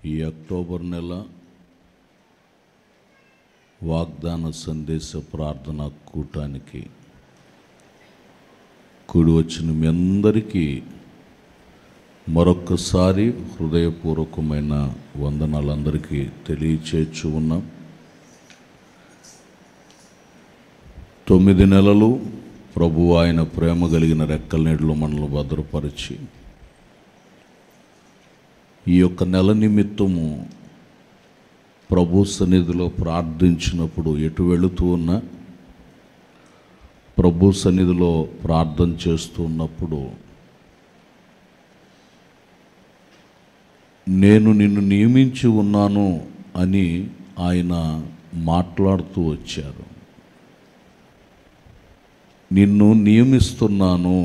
ఈ అక్టోబర్ నెల వాగ్దాన సందేశ ప్రార్థన కూటానికి కూడి వచ్చిన మీ అందరికీ మరొక్కసారి హృదయపూర్వకమైన వందనాలందరికీ తెలియచేయచ్చు ఉన్నాం తొమ్మిది నెలలు ప్రభు ఆయన ప్రేమ కలిగిన రెక్కల నీడలో మనల్ని భద్రపరిచి ఈ యొక్క నెల నిమిత్తము ప్రభు సన్నిధిలో ప్రార్థించినప్పుడు ఎటు వెళుతూ ఉన్నా ప్రభు సన్నిధిలో ప్రార్థన చేస్తూ ఉన్నప్పుడు నేను నిన్ను నియమించి ఉన్నాను అని ఆయన మాట్లాడుతూ వచ్చారు నిన్ను నియమిస్తున్నాను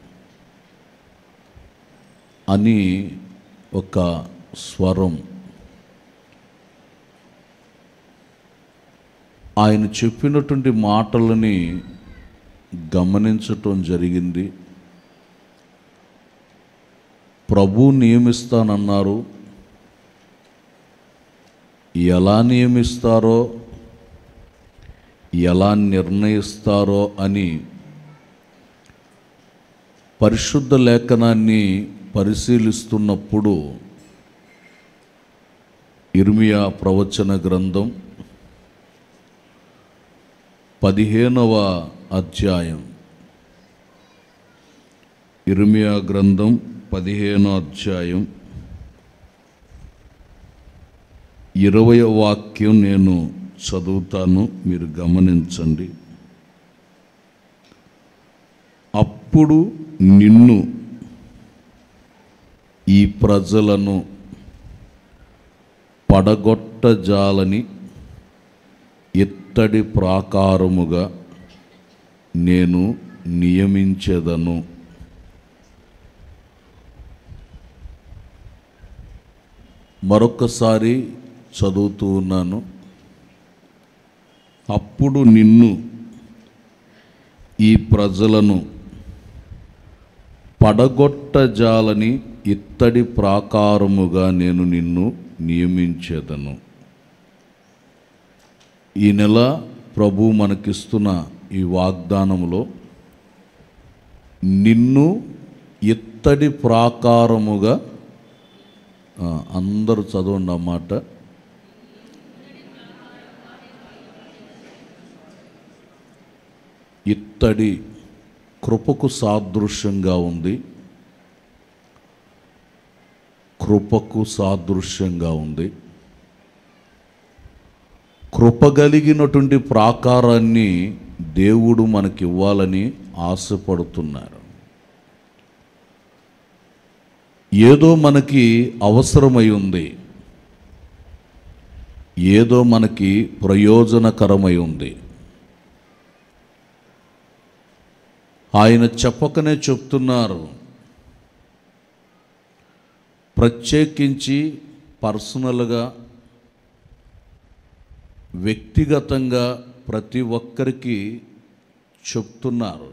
అని ఒక స్వరం ఆయన చెప్పినటువంటి మాటలని గమనించటం జరిగింది ప్రభు నియమిస్తానన్నారు ఎలా నియమిస్తారో ఎలా నిర్ణయిస్తారో అని పరిశుద్ధ లేఖనాన్ని పరిశీలిస్తున్నప్పుడు ఇర్మియా ప్రవచన గ్రంథం పదిహేనవ అధ్యాయం ఇర్మియా గ్రంథం పదిహేనో అధ్యాయం ఇరవై వాక్యం నేను చదువుతాను మీరు గమనించండి అప్పుడు నిన్ను ఈ ప్రజలను పడగొట్టజాలని ఇత్తడి ప్రాకారముగా నేను నియమించెదను మరొకసారి చదువుతూ ఉన్నాను అప్పుడు నిన్ను ఈ ప్రజలను పడగొట్టజాలని ఇత్తడి ప్రాకారముగా నేను నిన్ను నియమించేదను ఈ నెల ప్రభు మనకిస్తున్న ఈ వాగ్దానములో నిన్ను ఇత్తడి ప్రాకారముగా ఆ, అందరూ చదవండి అన్నమాట ఇత్తడి కృపకు సాదృశ్యంగా ఉంది కృపకు సాదృశ్యంగా ఉంది కృప కలిగినటువంటి ప్రాకారాన్ని దేవుడు మనకి ఇవ్వాలని ఆశపడుతున్నారు ఏదో మనకి అవసరమై ఉంది ఏదో మనకి ప్రయోజనకరమై ఉంది ఆయన చెప్పకనే చెప్తున్నారు ప్రత్యేకించి పర్సనల్గా వ్యక్తిగతంగా ప్రతి ఒక్కరికి చెప్తున్నారు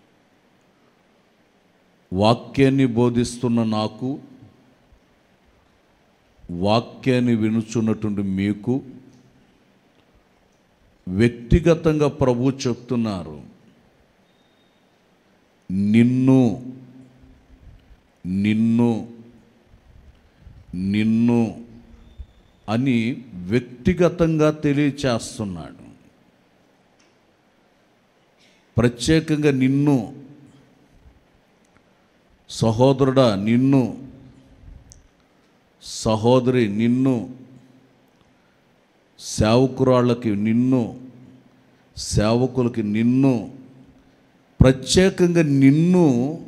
వాక్యాన్ని బోధిస్తున్న నాకు వాక్యాన్ని వినుచున్నటువంటి మీకు వ్యక్తిగతంగా ప్రభు చెప్తున్నారు నిన్ను నిన్ను నిన్ను అని వ్యక్తిగతంగా తెలియచేస్తున్నాడు ప్రత్యేకంగా నిన్ను సహోదరుడా నిన్ను సహోదరి నిన్ను సేవకురాళ్ళకి నిన్ను సేవకులకి నిన్ను ప్రత్యేకంగా నిన్ను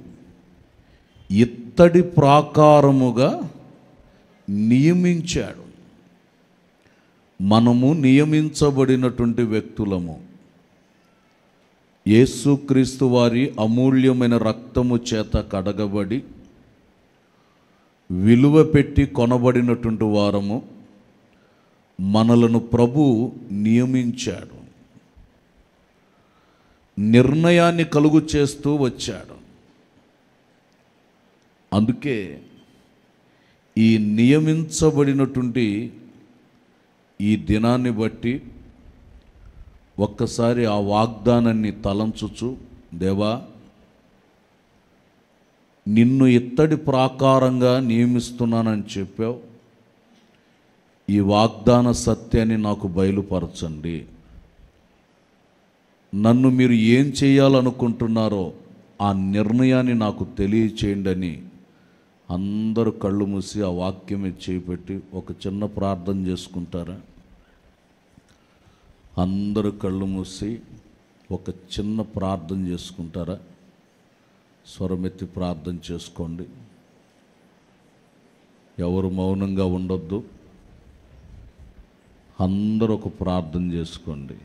ఇత్తడి ప్రాకారముగా నియమించాడు మనము నియమించబడినటువంటి వ్యక్తులము యేసుక్రీస్తు వారి అమూల్యమైన రక్తము చేత కడగబడి విలువ పెట్టి కొనబడినటువంటి వారము మనలను ప్రభు నియమించాడు నిర్ణయాన్ని కలుగు చేస్తూ వచ్చాడు అందుకే ఈ నియమించబడినటువంటి ఈ దినాన్ని బట్టి ఒక్కసారి ఆ వాగ్దానాన్ని తలంచుచు దేవా నిన్ను ఇత్తడి ప్రాకారంగా నియమిస్తున్నానని చెప్పావు ఈ వాగ్దాన సత్యాన్ని నాకు బయలుపరచండి నన్ను మీరు ఏం చేయాలనుకుంటున్నారో ఆ నిర్ణయాన్ని నాకు తెలియచేయండి అని అందరూ కళ్ళు మూసి ఆ వాక్యం మీద చేపెట్టి ఒక చిన్న ప్రార్థన చేసుకుంటారా అందరూ కళ్ళు మూసి ఒక చిన్న ప్రార్థన చేసుకుంటారా స్వరమెత్తి ప్రార్థన చేసుకోండి ఎవరు మౌనంగా ఉండొద్దు అందరూ ఒక ప్రార్థన చేసుకోండి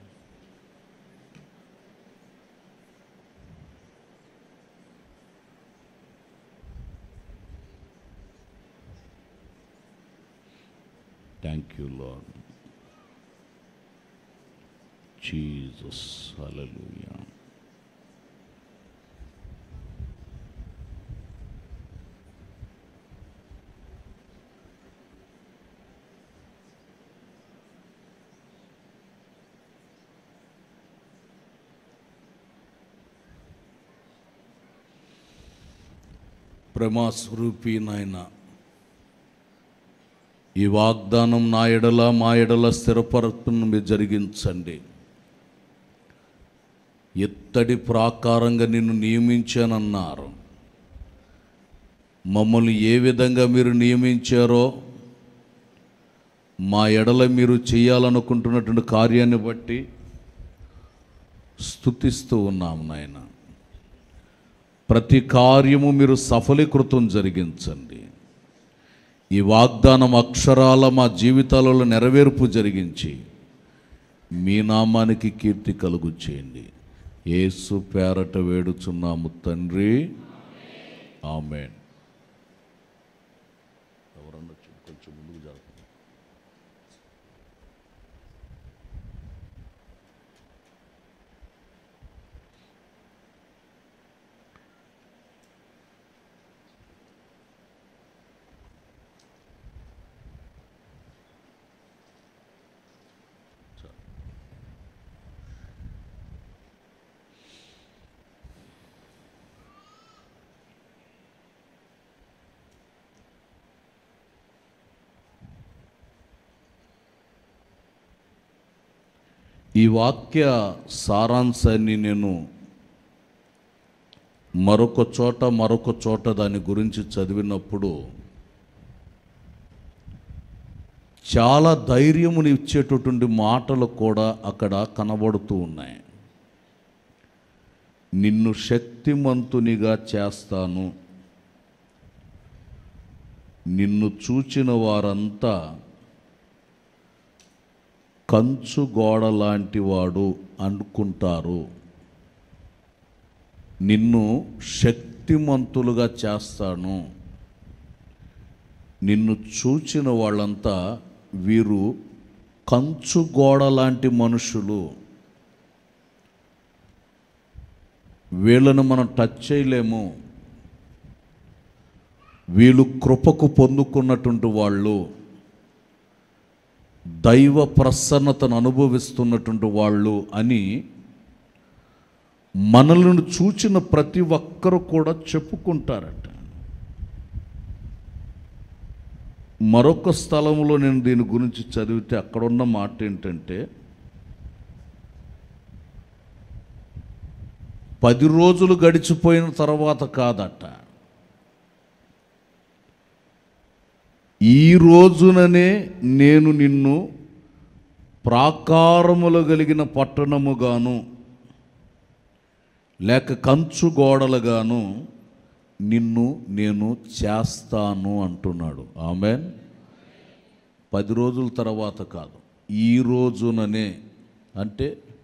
thank you lord Jesus hallelujah ప్రేమాస్వరూపి నాయన ఈ వాగ్దానం నా ఎడల మా ఎడల స్థిరపరపును మీరు జరిగించండి ఎత్తడి ప్రాకారంగా నిన్ను నియమించానన్నారు మమ్మల్ని ఏ విధంగా మీరు నియమించారో మా ఎడల మీరు చేయాలనుకుంటున్నటువంటి కార్యాన్ని బట్టి స్థుతిస్తూ ఉన్నాము నాయన ప్రతి కార్యము మీరు సఫలీకృతం జరిగించండి ఈ వాగ్దానం అక్షరాల మా జీవితాలలో నెరవేర్పు జరిగించి మీ నామానికి కీర్తి కలుగు చేయండి యేసు పేరట వేడుచున్నాము తండ్రి ఆమెన్ ఎవరన్నా చూ- కొంచెం ముందుకు జరగండి ఈ వాక్య సారాంశాన్ని నేను మరొక చోట మరొక చోట దాని గురించి చదివినప్పుడు చాలా ధైర్యముని ఇచ్చేటటువంటి మాటలు కూడా అక్కడ కనబడుతూ ఉన్నాయి నిన్ను శక్తిమంతునిగా చేస్తాను నిన్ను చూచిన వారంతా కంచు గోడ లాంటి వాడు అనుకుంటారు నిన్ను శక్తిమంతులుగా చేస్తాను నిన్ను చూచిన వాళ్ళంతా వీరు కంచు గోడ లాంటి మనుషులు వీళ్ళను మనం టచ్ చేయలేము వీళ్ళు కృపకు పొందుకున్నటువంటి వాళ్ళు దైవ ప్రసన్నతను అనుభవిస్తున్నటువంటి వాళ్ళు అని మనలను చూచిన ప్రతి ఒక్కరు కూడా చెప్పుకుంటారట మరొక స్థలంలో నేను దీని గురించి చదివితే అక్కడున్న మాట ఏంటంటే పది రోజులు గడిచిపోయిన తర్వాత కాదట ఈ రోజుననే నేను నిన్ను ప్రాకారములు కలిగిన పట్టణముగాను లేక కంచు గోడలుగాను నిన్ను నేను చేస్తాను అంటున్నాడు ఆమె పది రోజుల తర్వాత కాదు ఈ రోజుననే అంటే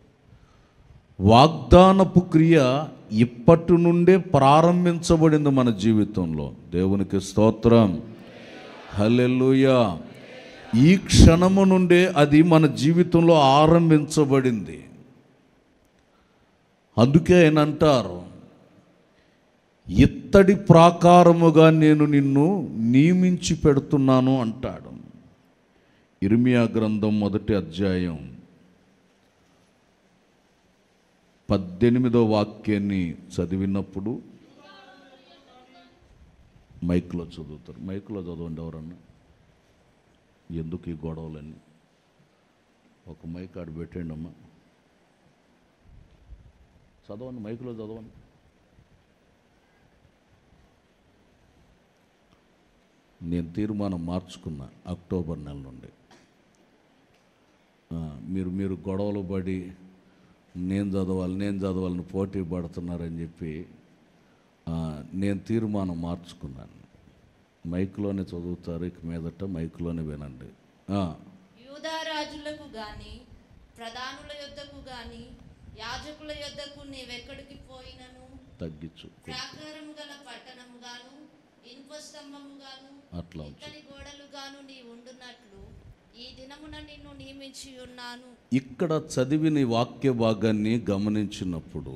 వాగ్దానపు క్రియ ఇప్పటి నుండే ప్రారంభించబడింది మన జీవితంలో దేవునికి స్తోత్రం హల్లెలూయా ఈ క్షణము నుండే అది మన జీవితంలో ఆరంభించబడింది అందుకే ఆయన అంటారు ఇత్తడి ప్రాకారముగా నేను నిన్ను నియమించి పెడుతున్నాను అంటాడు ఇర్మియా గ్రంథం మొదటి అధ్యాయం పద్దెనిమిదో వాక్యాన్ని చదివినప్పుడు మైక్లో చదువుతారు మైక్లో చదవండి ఎవరన్నా ఎందుకు ఈ గొడవలన్నీ ఒక మైక్ ఆడ పెట్టండి అమ్మా చదవండి మైక్లో చదవండి నేను తీర్మానం మార్చుకున్నా అక్టోబర్ నెల నుండి ఆ, మీరు మీరు గొడవలు పడి నేను చదవాలి నేను చదవాలని పోటీ పడుతున్నారని చెప్పి ఆ, నేను తీర్మానం మార్చుకున్నాను మైక్లోనే చదువుతారు ఇక మీదట మైక్లోనే వినండి ఆ, యూదా రాజులకు గాని ప్రధానుల యొద్దకు గాని యాజకుల యొద్దకు నీవెక్కడికి పోయినను తగ్గించు ప్రాకారము గల పట్టణము గాను ఇనుప స్తంభము గాను అట్లా ఉంచు. ఇక్కడి గోడలు గాను నీ ఉండునట్లు ఈ దినమున నిన్ను నియమించి ఉన్నాను ఇక్కడ చదివిన ఈ వాక్య భాగాన్ని గమనించినప్పుడు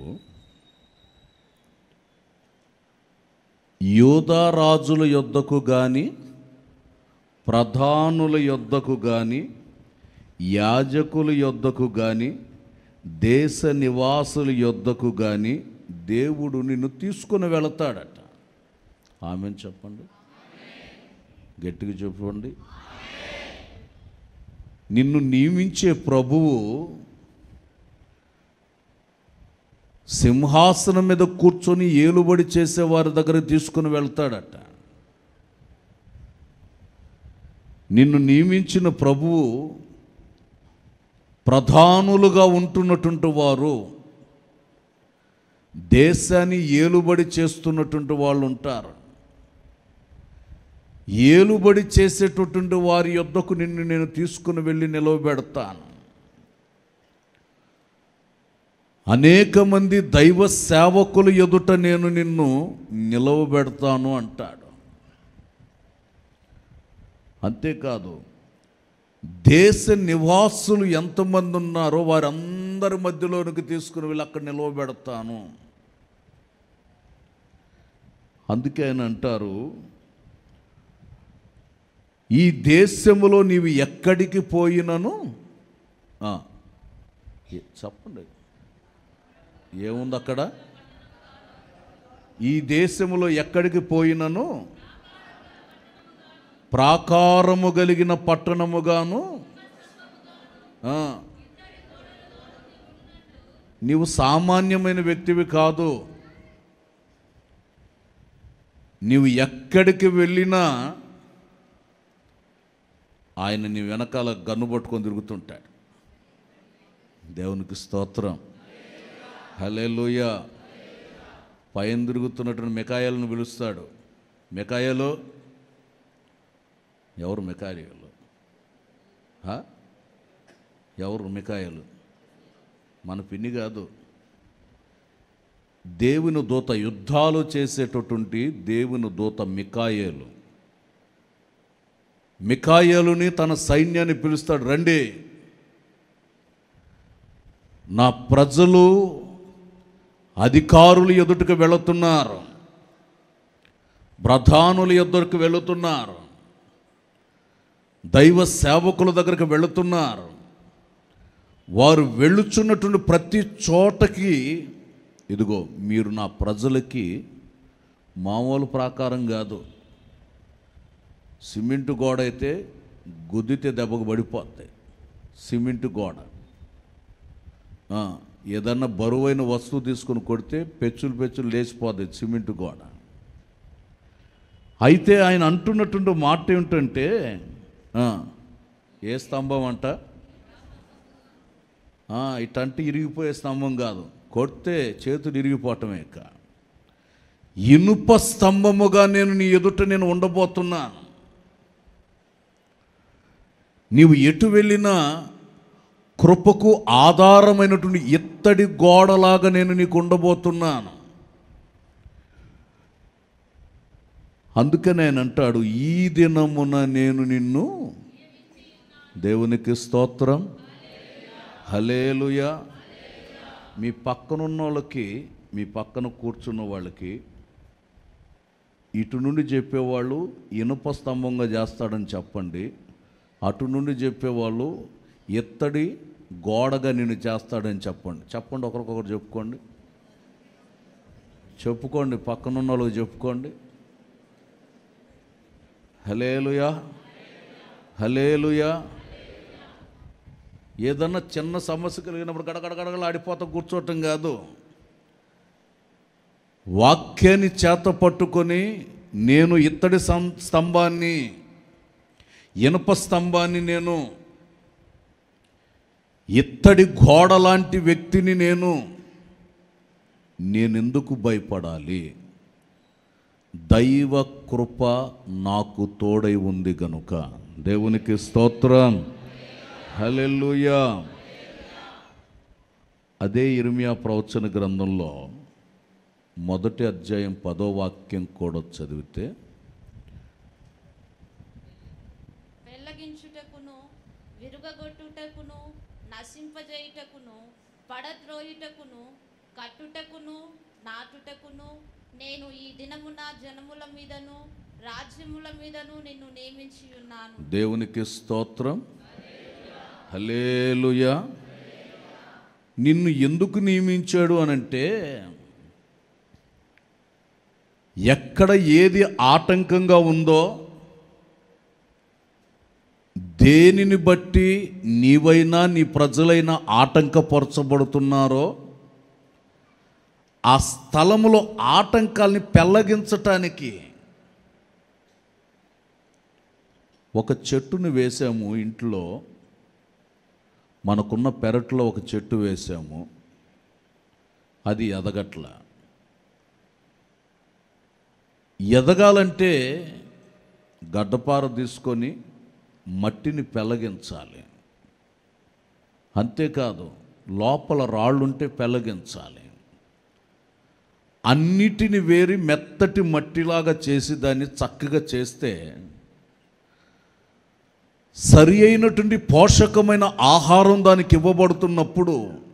యోధా రాజుల యొద్దకు గాని ప్రధానుల యొద్దకు గాని యాజకుల యొద్దకు గాని దేశ నివాసుల యొద్దకు గాని దేవుడు నిన్ను తీసుకుని వెళతాడట ఆమెను చెప్పండి గట్టిగా చెప్పండి నిన్ను నియమించే ప్రభువు సింహాసనం మీద కూర్చొని ఏలుబడి చేసే వారి దగ్గర తీసుకుని వెళ్తాడట నిన్ను నియమించిన ప్రభువు ప్రధానులుగా ఉంటున్నటువంటి వారు దేశాన్ని ఏలుబడి చేస్తున్నటువంటి వాళ్ళు ఉంటారు ఏలుబడి చేసేటటువంటి వారి యొద్దకు నిన్ను నేను తీసుకుని వెళ్ళి నిలవబెడతాను అనేక మంది దైవ సేవకుల ఎదుట నేను నిన్ను నిలవబెడతాను అంటాడు అంతేకాదు దేశ నివాసులు ఎంతమంది ఉన్నారో వారందరి మధ్యలోనికి తీసుకుని వెళ్ళి అక్కడ నిలవబెడతాను అందుకే ఆయన అంటారు ఈ దేశములో నీవు ఎక్కడికి పోయినను ఆ, ఏ- చెప్పండి ఏముంది అక్కడ ఈ దేశములో ఎక్కడికి పోయినను ప్రాకారము కలిగిన పట్టణముగాను ఆ, నీవు సామాన్యమైన వ్యక్తివి కాదు నీవు ఎక్కడికి వెళ్ళినా ఆయన నీ వెనకాల గన్ను పట్టుకొని తిరుగుతుంటాడు దేవునికి స్తోత్రం హలే పైన తిరుగుతున్నటువంటి మికాయలను పిలుస్తాడు మికాయలు ఎవరు మికాయలు ఆ? ఎవరు మికాయలు మన పిన్ని కాదు దేవుని దూత యుద్ధాలు చేసేటటువంటి దేవుని దూత మికాయేలు మికాయేలుని తన సైన్యాన్ని పిలుస్తాడు రండి నా ప్రజలు అధికారులు ఎదుటికి వెళుతున్నారు ప్రధానుల ఎదుటికి వెళుతున్నారు దైవ సేవకుల దగ్గరికి వెళుతున్నారు వారు వెళ్ళుచున్నటువంటి ప్రతి చోటకి ఇదిగో మీరు నా ప్రజలకి మామూలు ప్రాకారం కాదు సిమెంటు గోడ అయితే గుద్దితే దెబ్బకు పడిపోద్ది సిమెంటు గోడ ఆ, ఏదన్నా బరువైన వస్తువు తీసుకొని కొడితే పెచ్చులు పెచ్చులు లేచిపోద్ది సిమెంటు గోడ అయితే ఆయన అంటున్నటువంటి మాట ఏమిటంటే ఆ, ఏ స్తంభం అంట ఆ, ఇటంటే ఇరిగిపోయే స్తంభం కాదు కొడితే చేతులు ఇరిగిపోవటమే ఇక ఇనుప స్తంభముగా నేను నీ ఎదుట నేను ఉండబోతున్నాను నీవు ఎటు వెళ్ళినా కృపకు ఆధారమైనటువంటి ఇత్తడి గోడలాగా నేను నీకు ఉండబోతున్నాను అందుకనే ఆయన అంటాడు ఈ దినమున నేను నిన్ను దేవునికి స్తోత్రం హలేలుయా మీ పక్కనున్న వాళ్ళకి మీ పక్కన కూర్చున్న వాళ్ళకి ఇటు నుండి చెప్పేవాళ్ళు ఇనుప స్తంభంగా చేస్తాడని చెప్పండి అటు నుండి చెప్పేవాళ్ళు ఎత్తడి గోడగా నిన్ను చేస్తాడని చెప్పండి చెప్పండి ఒకరికొకరు చెప్పుకోండి చెప్పుకోండి పక్కనున్న వాళ్ళకి చెప్పుకోండి హలేలుయా హలేలుయా ఏదన్నా చిన్న సమస్య కలిగినప్పుడు గడగడగడగలు ఆడిపోతా కూర్చోవటం కాదు వాక్యాన్ని చేత పట్టుకొని నేను ఇత్తడి సం- స్తంభాన్ని ఇనుప స్తంభాన్ని నేను ఇత్తడి గోడ లాంటి వ్యక్తిని నేను నేనెందుకు భయపడాలి దైవ కృప నాకు తోడై ఉంది గనుక దేవునికి స్తోత్రం హల్లెలూయా అదే ఇర్మియా ప్రవచన గ్రంథంలో మొదటి అధ్యాయం పదో వాక్యం కూడా చదివితే పెళ్ళగించుటకును విరుగగొట్టుటకును నశింపజేయుటకును పడద్రోయుటకును కట్టుటకును నాటుటకును నేను ఈ దినమున జనముల మీదను రాజ్యముల మీదను నిన్ను నియమించి ఉన్నాను దేవునికి స్తోత్రం హలేలుయా నిన్ను ఎందుకు నియమించాడు అనంటే ఎక్కడ ఏది ఆటంకంగా ఉందో దేనిని బట్టి నీవైనా నీ ప్రజలైనా ఆటంకపరచబడుతున్నారో ఆ స్థలములో ఆటంకాల్ని పెళ్ళగించటానికి ఒక చెట్టును వేసాము ఇంట్లో మనకున్న పెరట్లో ఒక చెట్టు వేసాము అది ఎదగట్ల ఎదగాలంటే గడ్డపార తీసుకొని మట్టిని పెళ్ళగించాలి అంతేకాదు లోపల రాళ్ళుంటే పెళ్ళగించాలి అన్నిటిని వేరి మెత్తటి మట్టిలాగా చేసి దాన్ని చక్కగా చేస్తే సరి అయినటువంటి పోషకమైన ఆహారం దానికి ఇవ్వబడుతున్నప్పుడు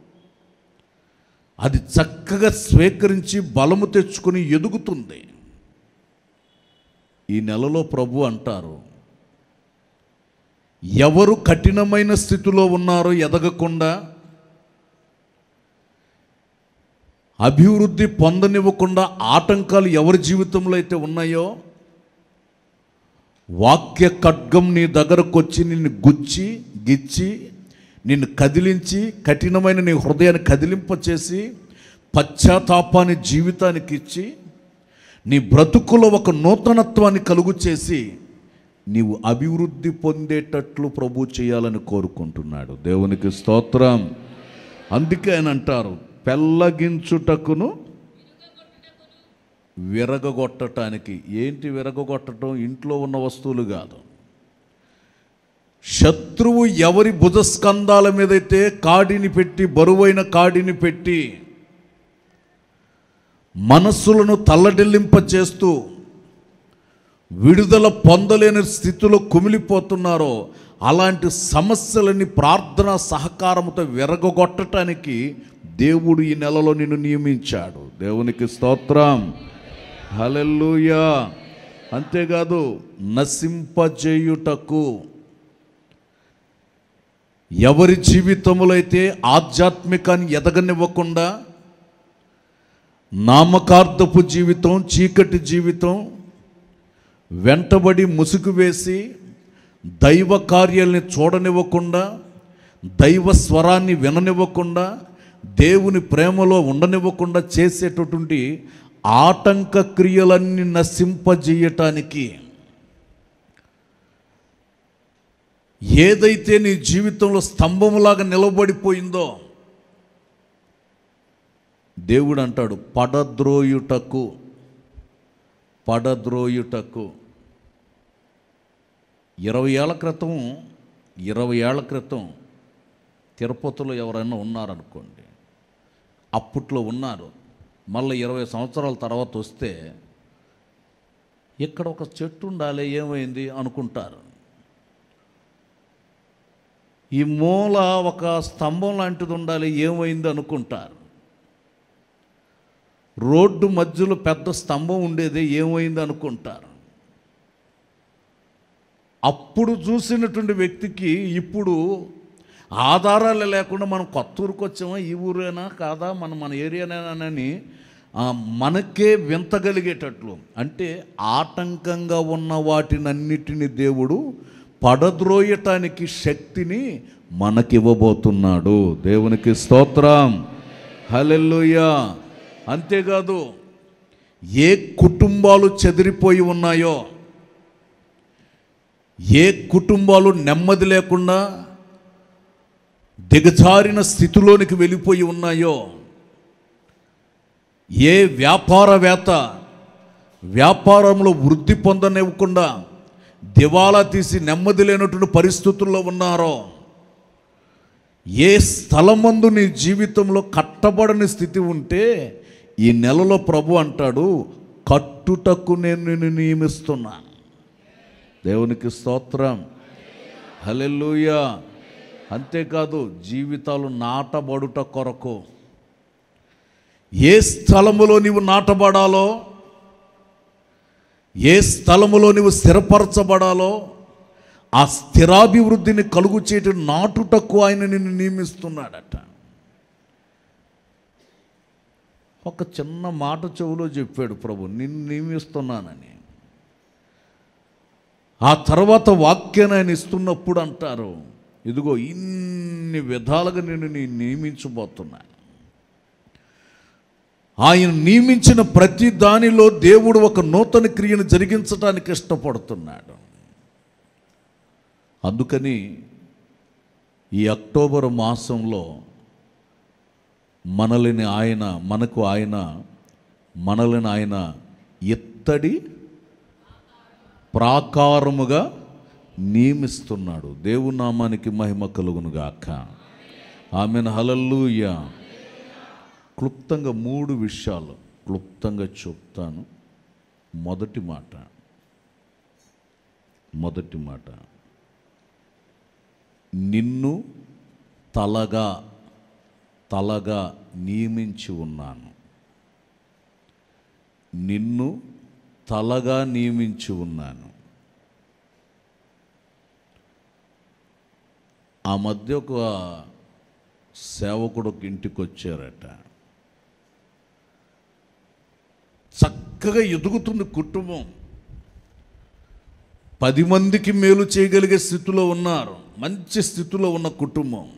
అది చక్కగా స్వీకరించి బలము తెచ్చుకొని ఎదుగుతుంది ఈ నెలలో ప్రభు అంటారు ఎవరు కఠినమైన స్థితిలో ఉన్నారో ఎదగకుండా అభివృద్ధి పొందనివ్వకుండా ఆటంకాలు ఎవరి జీవితంలో అయితే ఉన్నాయో వాక్య ఖడ్గం నీ దగ్గరకు వచ్చి నిన్ను గుచ్చి గిచ్చి నిన్ను కదిలించి కఠినమైన నీ హృదయాన్ని కదిలింపచేసి పశ్చాత్తాపాన్ని జీవితానికి ఇచ్చి నీ బ్రతుకులో ఒక నూతనత్వాన్ని కలుగు చేసి నీవు అభివృద్ధి పొందేటట్లు ప్రభు చేయాలని కోరుకుంటున్నాడు దేవునికి స్తోత్రం అందుకే ఆయన అంటారు పెళ్ళగించుటకును విరగగొట్టటానికి ఏంటి విరగగొట్టడం ఇంట్లో ఉన్న వస్తువులు కాదు శత్రువు ఎవరి భుజస్కంధాల మీదైతే కాడిని పెట్టి బరువైన కాడిని పెట్టి మనస్సులను తల్లడిల్లింప చేస్తూ విడుదల పొందలేని స్థితిలో కుమిలిపోతున్నారో అలాంటి సమస్యలని ప్రార్థన సహకారంతో విరగొట్టడానికి దేవుడు ఈ నెలలో నిన్ను నియమించాడు దేవునికి స్తోత్రం హలెల్లుయా అంతేకాదు నశింపజేయుటకు ఎవరి జీవితములో అయితే ఆధ్యాత్మికాన్ని ఎదగనివ్వకుండా నామకార్థపు జీవితం చీకటి జీవితం వెంటబడి ముసుగు వేసి దైవ కార్యాలని చూడనివ్వకుండా దైవ స్వరాన్ని విననివ్వకుండా దేవుని ప్రేమలో ఉండనివ్వకుండా చేసేటటువంటి ఆటంక క్రియలన్నీ నశింపజేయటానికి ఏదైతే నీ జీవితంలో స్తంభములాగా నిలబడిపోయిందో దేవుడు అంటాడు పడద్రోయుటకు పడద్రోయుటకు ఇరవై ఏళ్ల క్రితం ఇరవై ఏళ్ల క్రితం తిరుపతిలో ఎవరైనా ఉన్నారనుకోండి అప్పట్లో ఉన్నారు మళ్ళీ ఇరవై సంవత్సరాల తర్వాత వస్తే ఇక్కడ ఒక చెట్టు ఉండాలి ఏమైంది అనుకుంటారు ఈ మూల ఒక స్తంభం లాంటిది ఉండాలి ఏమైంది అనుకుంటారు రోడ్డు మధ్యలో పెద్ద స్తంభం ఉండేది ఏమైంది అనుకుంటారు అప్పుడు చూసినటువంటి వ్యక్తికి ఇప్పుడు ఆధారాలు లేకుండా మనం కొత్త ఊరికి వచ్చామా ఈ ఊరేనా కాదా మన మన ఏరియానేనని ఆ, మనకే వింతగలిగేటట్లు అంటే ఆటంకంగా ఉన్న వాటినన్నిటిని దేవుడు పడద్రోయటానికి శక్తిని మనకివ్వబోతున్నాడు దేవునికి స్తోత్రం హల్లెలూయా అంతేకాదు ఏ కుటుంబాలు చెదిరిపోయి ఉన్నాయో ఏ కుటుంబాలు నెమ్మది లేకుండా దిగజారిన స్థితిలోనికి వెళ్ళిపోయి ఉన్నాయో ఏ వ్యాపారవేత్త వ్యాపారంలో వృద్ధి పొందనివ్వకుండా దివాలా తీసి నెమ్మది లేనటువంటి పరిస్థితుల్లో ఉన్నారో ఏ స్థలమందు నీ జీవితంలో కట్టబడని స్థితి ఉంటే ఈ నెలలో ప్రభు అంటాడు కట్టుటకు నేను నిన్ను నియమిస్తున్నాను దేవునికి స్తోత్రం హల్లెలూయా అంతేకాదు జీవితాలు నాటబడుట కొరకు ఏ స్థలములో నీవు నాటబడాలో ఏ స్థలములో నీవు స్థిరపరచబడాలో ఆ స్థిరాభివృద్ధిని కలుగు చేయటం నాటుటకు ఆయన నిన్ను నియమిస్తున్నాడట ఒక చిన్న మాట చెవులో చెప్పాడు ప్రభు నిన్ను నియమిస్తున్నానని ఆ తర్వాత వాక్యాన్ని ఆయన ఇస్తున్నప్పుడు అంటారు ఇదిగో ఇన్ని విధాలుగా నేను నీ నియమించబోతున్నాను ఆయన నియమించిన ప్రతి దానిలో దేవుడు ఒక నూతన క్రియను జరిగించడానికి ఇష్టపడుతున్నాడు అందుకని ఈ అక్టోబర్ మాసంలో మనల్ని ఆయన మనకు ఆయన మనల్ని ఆయన ఎత్తడి ప్రాకారముగా నియమిస్తున్నాడు దేవుని నామానికి మహిమ కలుగునుగాక ఆమెను హలల్లుయ క్లుప్తంగా మూడు విషయాలు క్లుప్తంగా చెప్తాను మొదటి మాట మొదటి మాట నిన్ను తలగా తలగా నియమించి ఉన్నాను నిన్ను తలగా నియమించి ఉన్నాను ఆ మధ్య ఒక సేవకుడు ఒక ఇంటికి వచ్చారట చక్కగా ఎదుగుతుంది కుటుంబం పది మందికి మేలు చేయగలిగే స్థితిలో ఉన్నారు మంచి స్థితిలో ఉన్న కుటుంబం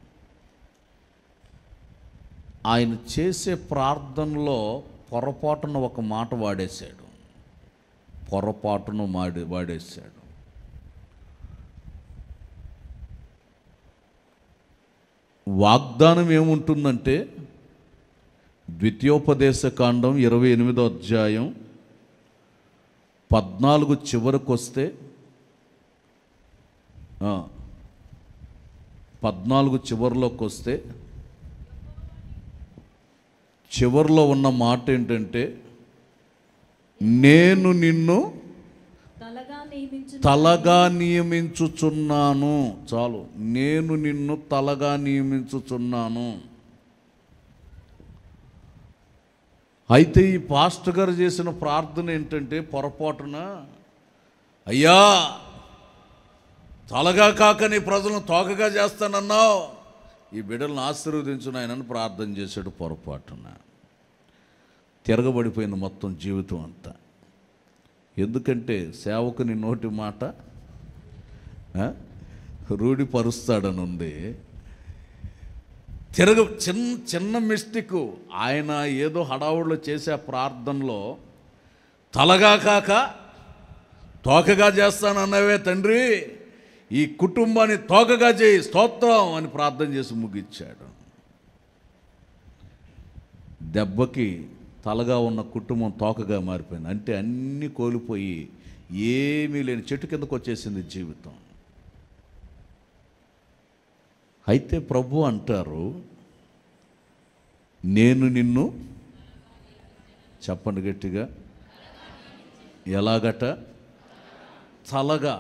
ఆయన చేసే ప్రార్థనలో పొరపాటున ఒక మాట వాడేశాడు పొరపాటున మాడి వాడేశాడు వాగ్దానం ఏముంటుందంటే ద్వితీయోపదేశ కాండం ఇరవై ఎనిమిదో అధ్యాయం పద్నాలుగు చివరకు వస్తే ఆ, పద్నాలుగు చివరిలోకి వస్తే చివరిలో ఉన్న మాట ఏంటంటే నేను నిన్ను తలగా నియమించు తలగా నియమించుచున్నాను చాలు నేను నిన్ను తలగా నియమించుచున్నాను అయితే ఈ పాస్టర్ గారు చేసిన ప్రార్థన ఏంటంటే పొరపాటున అయ్యా తలగా కాక నీ ప్రజలను తోకగా చేస్తానన్నావు ఈ బిడ్డలను ఆశీర్వదించు నాయనని ప్రార్థన చేశాడు పొరపాటున తిరగబడిపోయింది మొత్తం జీవితం అంతా ఎందుకంటే సేవకుని నోటి మాట ఆ, రూఢిపరుస్తాడని ఉంది తిరగ చిన్న చిన్న మిస్టేక్ ఆయన ఏదో హడావుడిలో చేసే ఆ ప్రార్థనలో తలగా కాక తోకగా చేస్తానన్నవే తండ్రి ఈ కుటుంబాన్ని తోకగా చేయి స్తోత్రం అని ప్రార్థన చేసి ముగిచ్చాడు దెబ్బకి తలగా ఉన్న కుటుంబం తోకగా మారిపోయింది అంటే అన్నీ కోల్పోయి ఏమీ లేని చెట్టు కిందకు వచ్చేసింది జీవితం అయితే ప్రభు అంటారు నేను నిన్ను చెప్పండి గట్టిగా ఎలాగట తలగా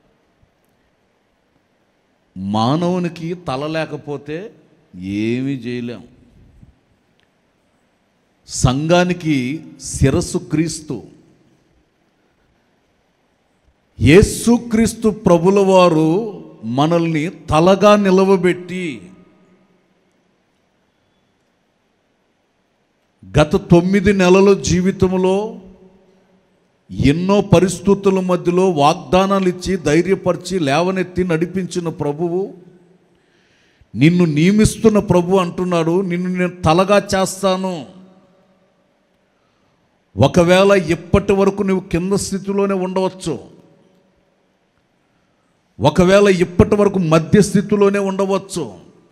మానవునికి తల లేకపోతే ఏమీ చేయలేం సంఘానికి శిరస్సు క్రీస్తు యేసుక్రీస్తు ప్రభుల వారు మనల్ని తలగా నిలవబెట్టి గత తొమ్మిది నెలల జీవితంలో ఎన్నో పరిస్థితుల మధ్యలో వాగ్దానాలు ఇచ్చి ధైర్యపరిచి లేవనెత్తి నడిపించిన ప్రభువు నిన్ను నియమిస్తున్న ప్రభు అంటున్నాడు నిన్ను నేను తలగా చేస్తాను ఒకవేళ ఇప్పటి వరకు నువ్వు కింద స్థితిలోనే ఉండవచ్చు ఒకవేళ ఇప్పటి వరకు మధ్య స్థితిలోనే ఉండవచ్చు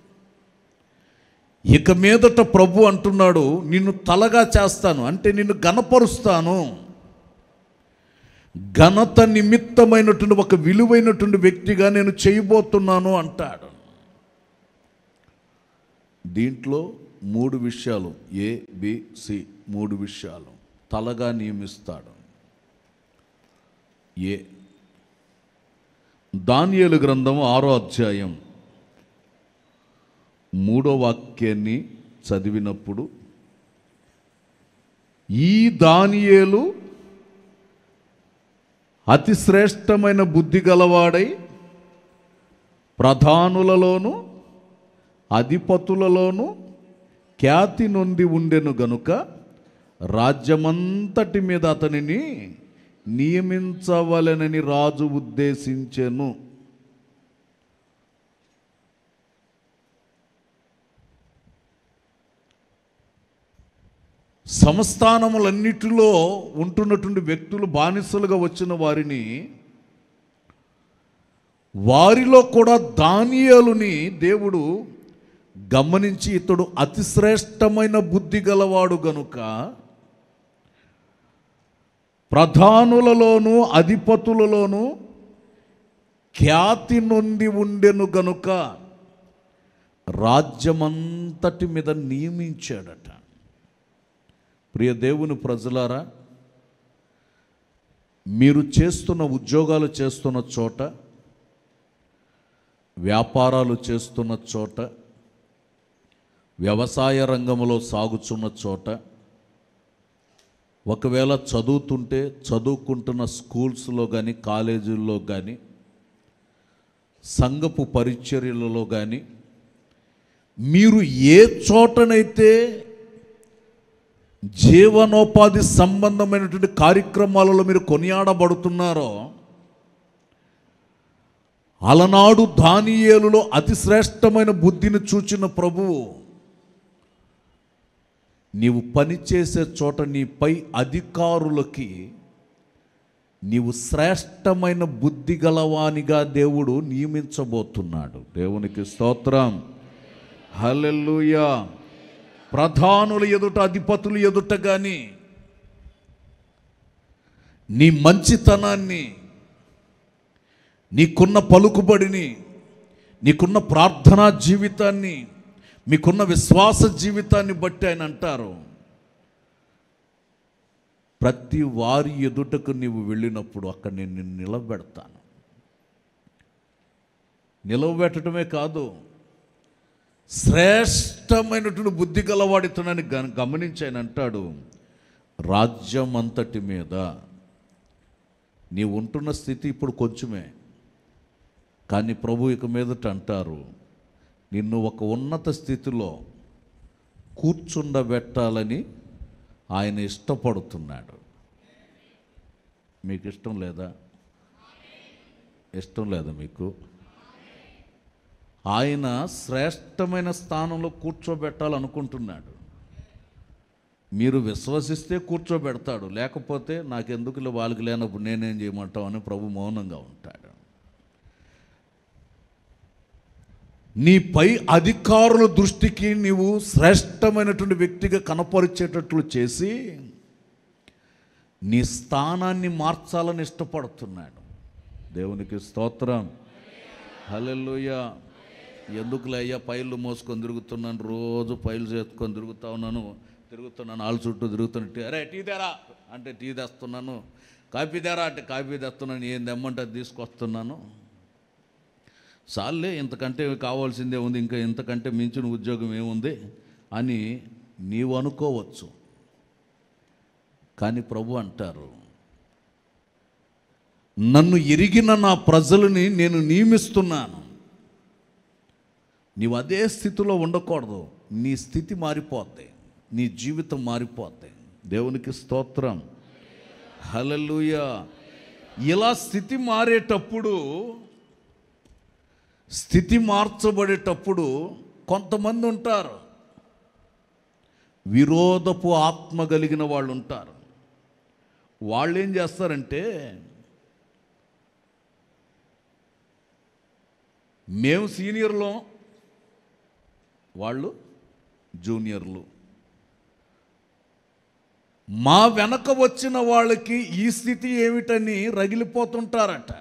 ఇక మీదట ప్రభు అంటున్నాడు నిన్ను తలగా చేస్తాను అంటే నిన్ను గనపరుస్తాను ఘనత నిమిత్తమైనటువంటి ఒక విలువైనటువంటి వ్యక్తిగా నేను చేయబోతున్నాను అంటాడు దీంట్లో మూడు విషయాలు ఏ బి సి మూడు విషయాలు తలగా నియమిస్తాడు ఏ దానియేలు గ్రంథం ఆరో అధ్యాయం మూడో వాక్యాన్ని చదివినప్పుడు ఈ దానియేలు అతి శ్రేష్టమైన బుద్ధి గలవాడై ప్రధానులలోను అధిపతులలోను ఖ్యాతి నొంది ఉండెను గనుక రాజ్యమంతటి మీద అతనిని నియమించవలెనని రాజు ఉద్దేశించెను సంస్థానములన్నిటిలో ఉంటున్నటువంటి వ్యక్తులు బానిసలుగా వచ్చిన వారిని వారిలో కూడా దానియాలుని దేవుడు గమనించి ఇతడు అతి శ్రేష్టమైన బుద్ధి గలవాడు గనుక ప్రధానులలోను అధిపతులలోను ఖ్యాతి నొంది ఉండెను గనుక రాజ్యమంతటి మీద నియమించాడట ప్రియ దేవుని ప్రజలారా మీరు చేస్తున్న ఉద్యోగాలు చేస్తున్న చోట వ్యాపారాలు చేస్తున్న చోట వ్యవసాయ రంగంలో సాగుతున్న చోట ఒకవేళ చదువుతుంటే చదువుకుంటున్న స్కూల్స్లో కానీ కాలేజీల్లో కానీ సంఘపు పరిచర్యలలో కానీ మీరు ఏ చోటనైతే జీవనోపాధి సంబంధమైనటువంటి కార్యక్రమాలలో మీరు కొనియాడబడుతున్నారో అలనాడు దానియేలులో అతి శ్రేష్టమైన బుద్ధిని చూచిన ప్రభువు నీవు పనిచేసే చోట నీపై అధికారులకి నీవు శ్రేష్టమైన బుద్ధి గలవానిగా దేవుడు నియమించబోతున్నాడు దేవునికి స్తోత్రం హల్లెలూయా ప్రధానుల ఎదుట అధిపతులు ఎదుట కానీ నీ మంచితనాన్ని నీకున్న పలుకుబడిని నీకున్న ప్రార్థనా జీవితాన్ని మీకున్న విశ్వాస జీవితాన్ని బట్టి ఆయన అంటారు ప్రతి వారి ఎదుటకు నీవు వెళ్ళినప్పుడు అక్కడ నేను నిన్ను నిలబెడతాను నిలవబెట్టడమే కాదు శ్రేష్టమైనటువంటి బుద్ధి గలవాడితనని గ- గమనించి ఆయన అంటాడు రాజ్యం అంతటి మీద నీ ఉంటున్న స్థితి ఇప్పుడు కొంచెమే కానీ ప్రభు ఇక మీదట అంటారు నిన్ను ఒక ఉన్నత స్థితిలో కూర్చుండబెట్టాలని ఆయన ఇష్టపడుతున్నాడు మీకు ఇష్టం లేదా ఇష్టం లేదా మీకు ఆయన శ్రేష్టమైన స్థానంలో కూర్చోబెట్టాలనుకుంటున్నాడు మీరు విశ్వసిస్తే కూర్చోబెడతాడు లేకపోతే నాకెందుకు వాళ్ళకి లేనప్పుడు నేనేం చేయమంటావు అని ప్రభు మౌనంగా ఉంటాడు నీపై అధికారుల దృష్టికి నీవు శ్రేష్టమైనటువంటి వ్యక్తిగా కనపరిచేటట్లు చేసి నీ స్థానాన్ని మార్చాలని ఇష్టపడుతున్నాడు దేవునికి స్తోత్రం హల్లెలూయా ఎందుకులే అయ్యా పైలు మోసుకొని తిరుగుతున్నాను రోజు పైలు చేసుకొని తిరుగుతా ఉన్నాను తిరుగుతున్నాను ఆళ్ళ చుట్టూ తిరుగుతున్నట్టు అరే టీ తేరా అంటే టీ తెస్తున్నాను కాఫీ తేరా అంటే కాఫీ తెస్తున్నాను ఏం తెమ్మంటే అది తీసుకొస్తున్నాను సార్లే ఇంతకంటే కావాల్సిందే ఉంది ఇంకా ఇంతకంటే మించిన ఉద్యోగం ఏముంది అని నీవు అనుకోవచ్చు కానీ ప్రభు అంటారు నన్ను ఎరిగిన నా ప్రజలని నేను నియమిస్తున్నాను నీవు అదే స్థితిలో ఉండకూడదు నీ స్థితి మారిపోద్ది నీ జీవితం మారిపోద్ది దేవునికి స్తోత్రం హలలుయ ఇలా స్థితి మారేటప్పుడు స్థితి మార్చబడేటప్పుడు కొంతమంది ఉంటారు విరోధపు ఆత్మ కలిగిన వాళ్ళు ఉంటారు వాళ్ళు ఏం చేస్తారంటే మేము సీనియర్లో వాళ్ళు జూనియర్లు మా వెనక వచ్చిన వాళ్ళకి ఈ స్థితి ఏమిటని రగిలిపోతుంటారట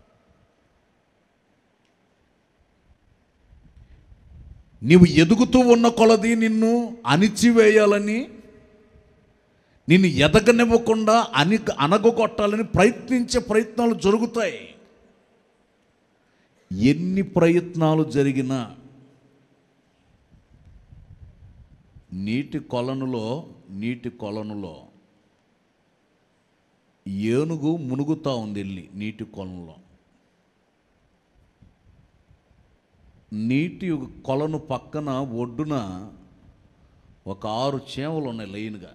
నీవు ఎదుగుతూ ఉన్న కొలది నిన్ను అణిచివేయాలని నిన్ను ఎదగనివ్వకుండా అని అనగొట్టాలని ప్రయత్నించే ప్రయత్నాలు జరుగుతాయి ఎన్ని ప్రయత్నాలు జరిగినా నీటి కొలనులో నీటి కొలనులో ఏనుగు మునుగుతా ఉంది వెళ్ళి నీటి కొలనులో నీటి కొలను పక్కన ఒడ్డున ఒక ఆరు చేమలు ఉన్నాయి లైన్గా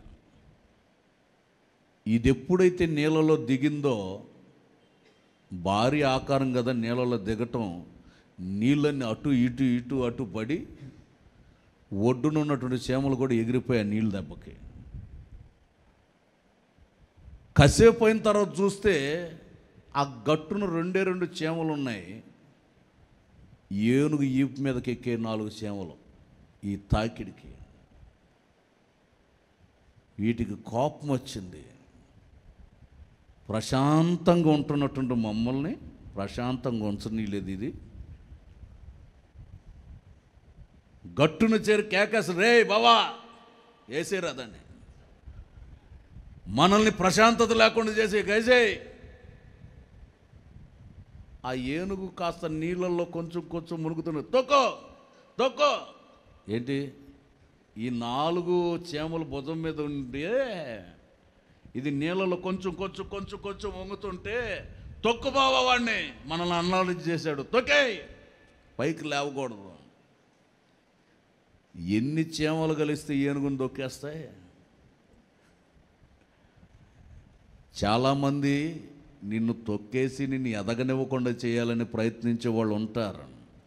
ఇది ఎప్పుడైతే నీళ్ళలో దిగిందో భారీ ఆకారం కదా నీళ్ళలో దిగటం నీళ్ళన్నీ అటు ఇటు ఇటు అటు పడి ఒడ్డున ఉన్నటువంటి చేమలు కూడా ఎగిరిపోయాయి నీళ్ళ దెబ్బకి కసేపు అయిన తర్వాత చూస్తే ఆ గట్టున రెండే రెండు చేమలు ఉన్నాయి ఏనుగు ఈపు మీదకి ఎక్కే నాలుగు చేమలు ఈ తాకిడికి వీటికి కోపం వచ్చింది ప్రశాంతంగా ఉంటున్నటువంటి మమ్మల్ని ప్రశాంతంగా ఉంచనీలేదు ఇది గట్టున చేరి కేకేసి రే బావా వేసేరా దాన్ని మనల్ని ప్రశాంతత లేకుండా చేసి కేసేయి ఆ ఏనుగు కాస్త నీళ్ళల్లో కొంచెం కొంచెం మునుగుతున్నది తొక్కో తొక్కో ఏంటి ఈ నాలుగు చేమలు భుజం మీద ఉండే ఇది నీళ్ళలో కొంచెం కొంచెం కొంచెం కొంచెం వంగుతుంటే తొక్కు బావా వాడిని మనల్ని అన్నాలు చేశాడు తొక్కే పైకి లేవకూడదు ఎన్ని చేమలు కలిస్తే ఏనుగుని దొక్కేస్తాయి చాలామంది నిన్ను తొక్కేసి నిన్ను ఎదగనివ్వకుండా చేయాలని ప్రయత్నించే వాళ్ళు ఉంటారు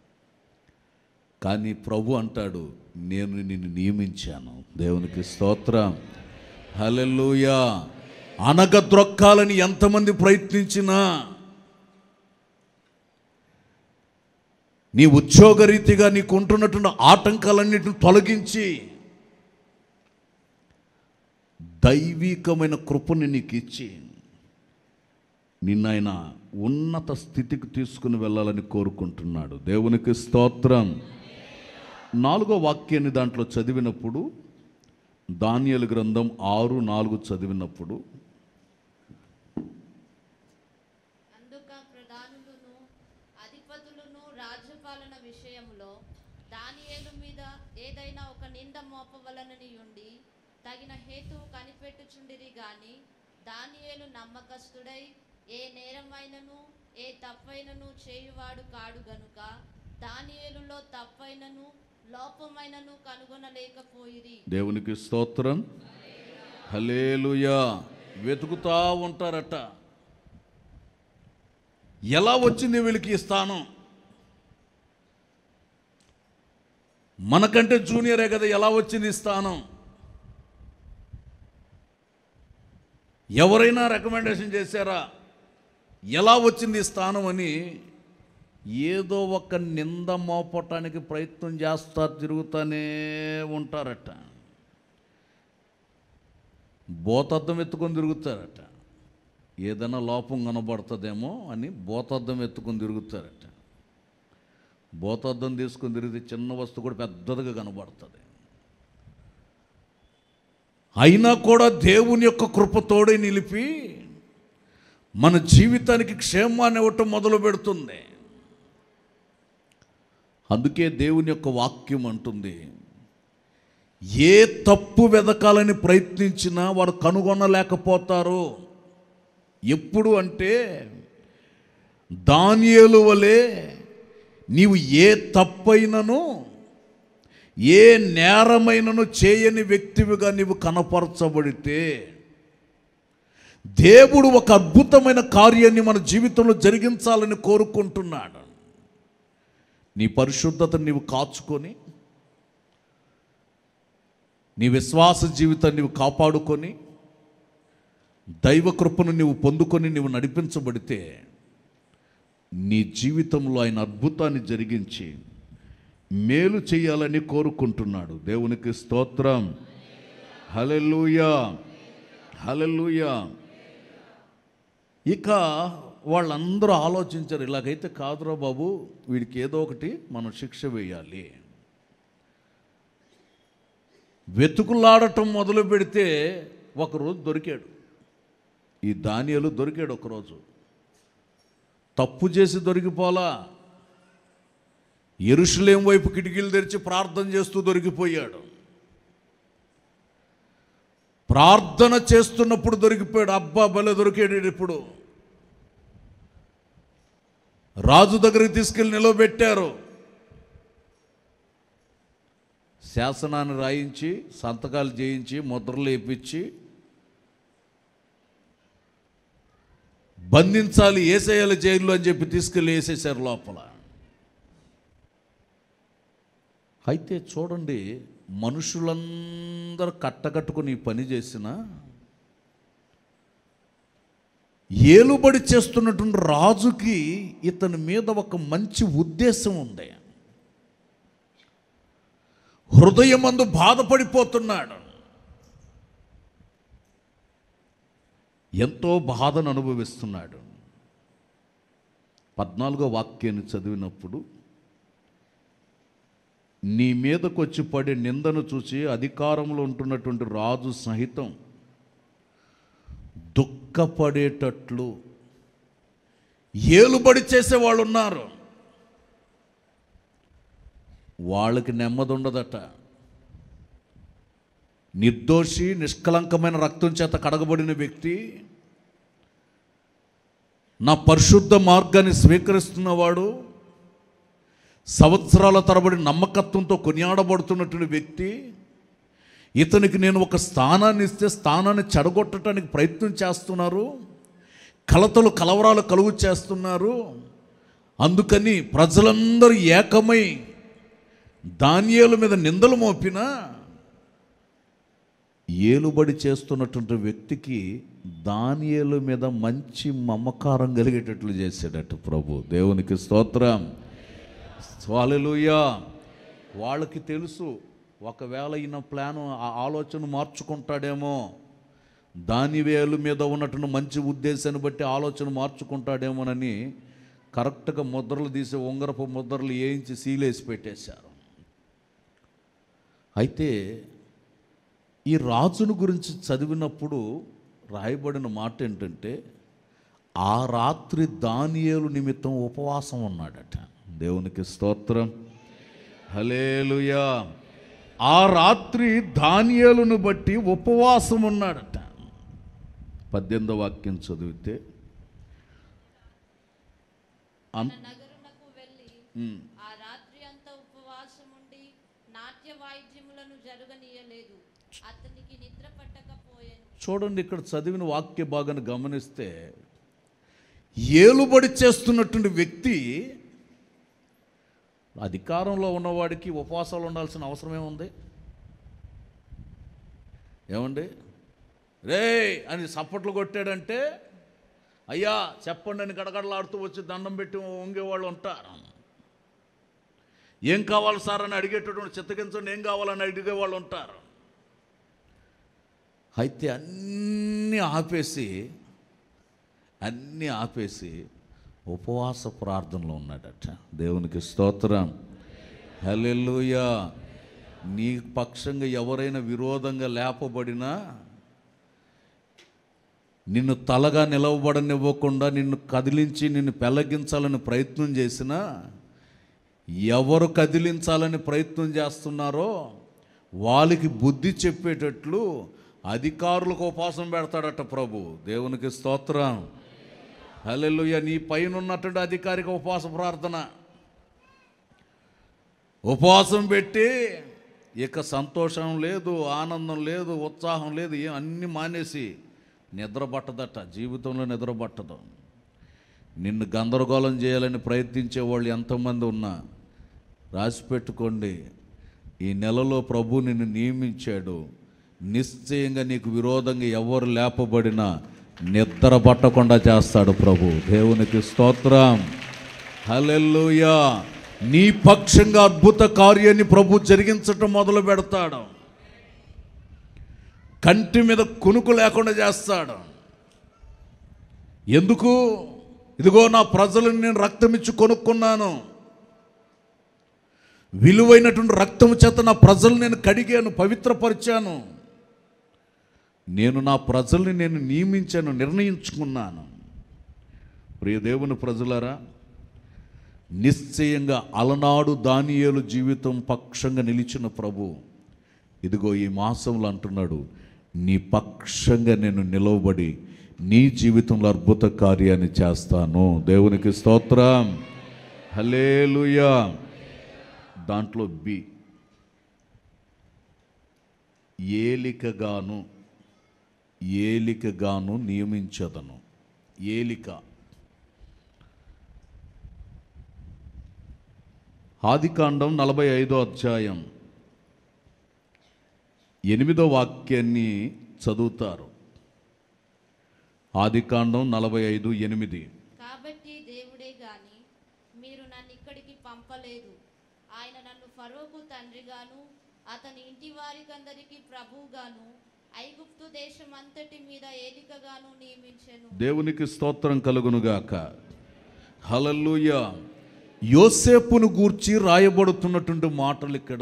కానీ ప్రభు అంటాడు నేను నిన్ను నియమించాను దేవునికి స్తోత్రం హల్లెలూయా అనగద్రొక్కాలని ఎంతమంది ప్రయత్నించినా నీ ఉద్యోగరీతిగా నీకు ఉంటున్నటువంటి ఆటంకాలన్నిటిని తొలగించి దైవికమైన కృపని నీకు ఇచ్చి నిన్నాయన ఉన్నత స్థితికి తీసుకుని వెళ్ళాలని కోరుకుంటున్నాడు దేవునికి స్తోత్రం నాలుగో వాక్యాన్ని దాంట్లో చదివినప్పుడు దానియలు గ్రంథం ఆరు నాలుగు చదివినప్పుడు అందుక ప్రధానులను అధిపతులను రాజ్యపాలన విషయంలో దానియేలు మీద ఏదైనా ఒక నింద మోపవలనని ఉండి తగిన హేతువు కనిపెట్టుచుండిరి గాని దానియేలు నమ్మకస్తుడై ఏ నేరమైనను ఏ తప్పైనను చేయువాడు కాడు గనుక దానియేలులో తప్పైనను లోపమైనను కనుగొనలేకపోయిరి దేవునికి స్తోత్రం హలేలుయా వెతుకుతా ఉంటారట ఎలా వచ్చింది వీళ్ళకి ఈ స్థానం మనకంటే జూనియరే కదా ఎలా వచ్చింది ఈ స్థానం ఎవరైనా రికమెండేషన్ చేశారా ఎలా వచ్చింది ఈ స్థానం అని ఏదో ఒక నింద మోపటానికి ప్రయత్నం చేస్తా తిరుగుతూనే ఉంటారట బోతద్దం ఎత్తుకొని తిరుగుతారట ఏదైనా లోపం కనబడుతుందేమో అని బోతద్దం ఎత్తుకొని తిరుగుతారట బోతద్దం తీసుకొని తిరిగితే చిన్న వస్తువు కూడా పెద్దదిగా కనబడుతుంది అయినా కూడా దేవుని యొక్క కృపతోడే నిలిపి మన జీవితానికి క్షేమాన్ని ఇవ్వటం మొదలు పెడుతుంది అందుకే దేవుని యొక్క వాక్యం అంటుంది ఏ తప్పు వెదకాలని ప్రయత్నించినా వారు కనుగొనలేకపోతారు ఎప్పుడు అంటే దానియేలు వలె నీవు ఏ తప్పైనను ఏ నేరమైనను చేయని వ్యక్తివిగా నీవు కనపరచబడితే దేవుడు ఒక అద్భుతమైన కార్యాన్ని మన జీవితంలో జరిగించాలని కోరుకుంటున్నాడు నీ పరిశుద్ధతను నీవు కాచుకొని నీ విశ్వాస జీవితాన్ని నీవు కాపాడుకొని దైవ కృపను నీవు పొందుకొని నీవు నడిపించబడితే నీ జీవితంలో ఆయన అద్భుతాన్ని జరిగించి మేలు చేయాలని కోరుకుంటున్నాడు దేవునికి స్తోత్రం హలెలూయా హలెలూయా ఇక వాళ్ళందరూ ఆలోచించారు ఇలాగైతే కాదురా బాబు వీడికి ఏదో ఒకటి మనం శిక్ష వేయాలి వెతుకులాడటం మొదలు పెడితే ఒకరోజు దొరికాడు ఈ ధాన్యాలు దొరికాడు ఒకరోజు తప్పు చేసి దొరికిపోలా ఎరుషులేం వైపు కిటికీలు తెరిచి ప్రార్థన చేస్తూ దొరికిపోయాడు ప్రార్థన చేస్తున్నప్పుడు దొరికిపోయాడు అబ్బా భలే దొరికాడు ఇప్పుడు రాజు దగ్గరికి తీసుకెళ్ళి నిలవబెట్టారు శాసనాన్ని రాయించి సంతకాలు చేయించి ముద్రలు వేయించి బంధించాలి ఏసేయాలి జైల్లో అని చెప్పి తీసుకెళ్ళి వేసేసారు లోపల అయితే చూడండి మనుషులందరూ కట్టకట్టుకుని ఈ పని చేసిన ఏలుబడి చేస్తున్నటువంటి రాజుకి ఇతని మీద ఒక మంచి ఉద్దేశం ఉంది హృదయమందు బాధపడిపోతున్నాడు ఎంతో బాధను అనుభవిస్తున్నాడు పద్నాలుగో వాక్యాన్ని చదివినప్పుడు నీ మీదకు వచ్చి పడే నిందను చూసి అధికారంలో ఉంటున్నటువంటి రాజు సహితం దుఃఖపడేటట్లు ఏలుబడి చేసేవాళ్ళు ఉన్నారు వాళ్ళకి నెమ్మది ఉండదట నిర్దోషి నిష్కలంకమైన రక్తం చేత కడగబడిన వ్యక్తి నా పరిశుద్ధ మార్గాన్ని స్వీకరిస్తున్నవాడు సంవత్సరాల తరబడి నమ్మకత్వంతో కొనియాడబడుతున్నటువంటి వ్యక్తి ఇతనికి నేను ఒక స్థానాన్ని ఇస్తే స్థానాన్ని చెడగొట్టడానికి ప్రయత్నం చేస్తున్నారు కలతలు కలవరాలు కలుగు చేస్తున్నారు అందుకని ప్రజలందరూ ఏకమై దానియేల మీద నిందలు మోపినా ఏలుబడి చేస్తున్నటువంటి వ్యక్తికి దానియేలు మీద మంచి మమకారం కలిగేటట్లు చేశాడట ప్రభు దేవునికి స్తోత్రం స్వాలలుయా వాళ్ళకి తెలుసు ఒకవేళ ఈయన ప్లాను ఆ ఆలోచన మార్చుకుంటాడేమో దాని వేలు మీద ఉన్నటువంటి మంచి ఉద్దేశాన్ని బట్టి ఆలోచన మార్చుకుంటాడేమోనని కరెక్ట్గా ముద్రలు తీసి ఉంగరపు ముద్రలు వేయించి సీలేసి పెట్టేశారు అయితే ఈ రాజును గురించి చదివినప్పుడు రాయబడిన మాట ఏంటంటే ఆ రాత్రి దానియేలు నిమిత్తం ఉపవాసం ఉన్నాడట దేవునికి స్తోత్రం హలేలుయా ఆ రాత్రి దానియేలును బట్టి ఉపవాసం ఉన్నాడట పద్దెనిమిదో వాక్యం చదివితే అన్- నగరునకు వెళ్ళి ఉమ్. ఆ రాత్రి అంతా ఉపవాసం ఉండి నాట్య వాయిద్యములను జరగనీయలేదు అతనికి నిద్ర పట్టకపోయాను చూడండి ఇక్కడ చదివిన వాక్య భాగాన్ని గమనిస్తే ఏలుబడి చేస్తున్నటువంటి వ్యక్తి అధికారంలో ఉన్నవాడికి ఉపవాసాలు ఉండాల్సిన అవసరం ఏముంది ఏమండి రే అని సప్పట్లు కొట్టాడంటే అయ్యా చెప్పండి అని గడగడలాడుతూ వచ్చి దండం పెట్టి వంగేవాళ్ళు ఉంటారు ఏం కావాలి సార్ అని అడిగేటటువంటి చిత్తగించండి ఏం కావాలని అడిగేవాళ్ళు ఉంటారు అయితే అన్నీ ఆపేసి అన్నీ ఆపేసి ఉపవాస ప్రార్థనలో ఉన్నాడట దేవునికి స్తోత్రం హల్లెలూయా నీ పక్షంగా ఎవరైనా విరోధంగా లేపబడినా నిన్ను తలగా నిలవబడనివ్వకుండా నిన్ను కదిలించి నిన్ను పెళ్ళగించాలని ప్రయత్నం చేసినా ఎవరు కదిలించాలని ప్రయత్నం చేస్తున్నారో వాళ్ళకి బుద్ధి చెప్పేటట్లు అధికారులకు ఉపవాసం పెడతాడట ప్రభు దేవునికి స్తోత్రం హల్లెలూయా నీ పైన ఉన్నటువంటి అధికారిక ఉపవాస ప్రార్థన ఉపవాసం పెట్టి ఇక సంతోషం లేదు ఆనందం లేదు ఉత్సాహం లేదు ఏం అన్నీ మానేసి నిద్ర పట్టదట జీవితంలో నిద్ర పట్టదు నిన్ను గందరగోళం చేయాలని ప్రయత్నించే వాళ్ళు ఎంతమంది ఉన్నా రాసి పెట్టుకోండి ఈ నెలలో ప్రభు నిన్ను నియమించాడు నిశ్చయంగా నీకు విరోధంగా ఎవరు లేపబడినా నిద్ర పట్టకుండా చేస్తాడు ప్రభు దేవునికి స్తోత్రం హల్లెలూయా నీ పక్షంగా అద్భుత కార్యాన్ని ప్రభు జరిగించటం మొదలు పెడతాడు కంటి మీద కునుకు లేకుండా చేస్తాడు ఎందుకు ఇదిగో నా ప్రజలను నేను రక్తం ఇచ్చి కొనుక్కున్నాను విలువైనటువంటి రక్తం చేత నా ప్రజలు నేను కడిగాను పవిత్రపరిచాను నేను నా ప్రజల్ని నేను నియమించాను నిర్ణయించుకున్నాను ప్రియ దేవుని ప్రజలారా నిశ్చయంగా అలనాడు దానియేలు జీవితం పక్షంగా నిలిచిన ప్రభు ఇదిగో ఈ మాసంలో అంటున్నాడు నీ పక్షంగా నేను నిలవబడి నీ జీవితంలో అద్భుత కార్యాన్ని చేస్తాను దేవునికి స్తోత్రం హలేలుయా దాంట్లో బి ఏలికగాను ఏలికగాను నియమించదను ఏలిక ఆదికాండం నలభై ఐదో అధ్యాయం ఎనిమిదో వాక్యాన్ని చదువుతారు ఆదికాండం నలభై ఐదు ఎనిమిది కాబట్టి దేవుడే గాని మీరు నన్ను ఇక్కడికి పంపలేదు ఆయన నన్ను ఫరోకు తండ్రిగాను అతని ఇంటి వారికందరికి ప్రభువుగాను ఐగుప్తు దేశం అంతటి మీద ఏలికగాను నియమించెను దేవునికి స్తోత్రం కలుగునుగాక హలల్లుయ యోసేపును గూర్చి రాయబడుతున్నటువంటి మాటలు ఇక్కడ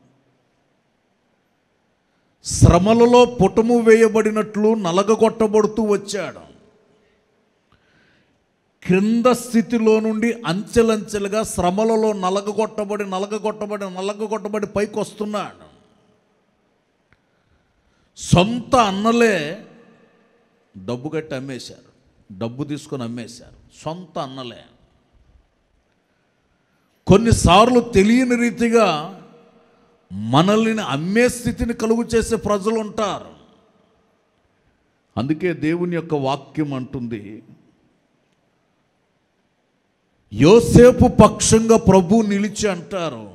శ్రమలలో పుటము వేయబడినట్లు నలగగొట్టబడుతూ వచ్చాడు క్రింద స్థితిలో నుండి అంచెలంచెలుగా శ్రమలలో నలగగొట్టబడి నలగగొట్టబడి నలగగొట్టబడి పైకి వస్తున్నాడు సొంత అన్నలే డబ్బు కట్టి అమ్మేశారు డబ్బు తీసుకొని అమ్మేశారు సొంత అన్నలే కొన్నిసార్లు తెలియని రీతిగా మనల్ని అమ్మే స్థితిని కలుగు చేసే ప్రజలు ఉంటారు అందుకే దేవుని యొక్క వాక్యం అంటుంది యోసేపు పక్షంగా ప్రభు నిలిచి అంటారు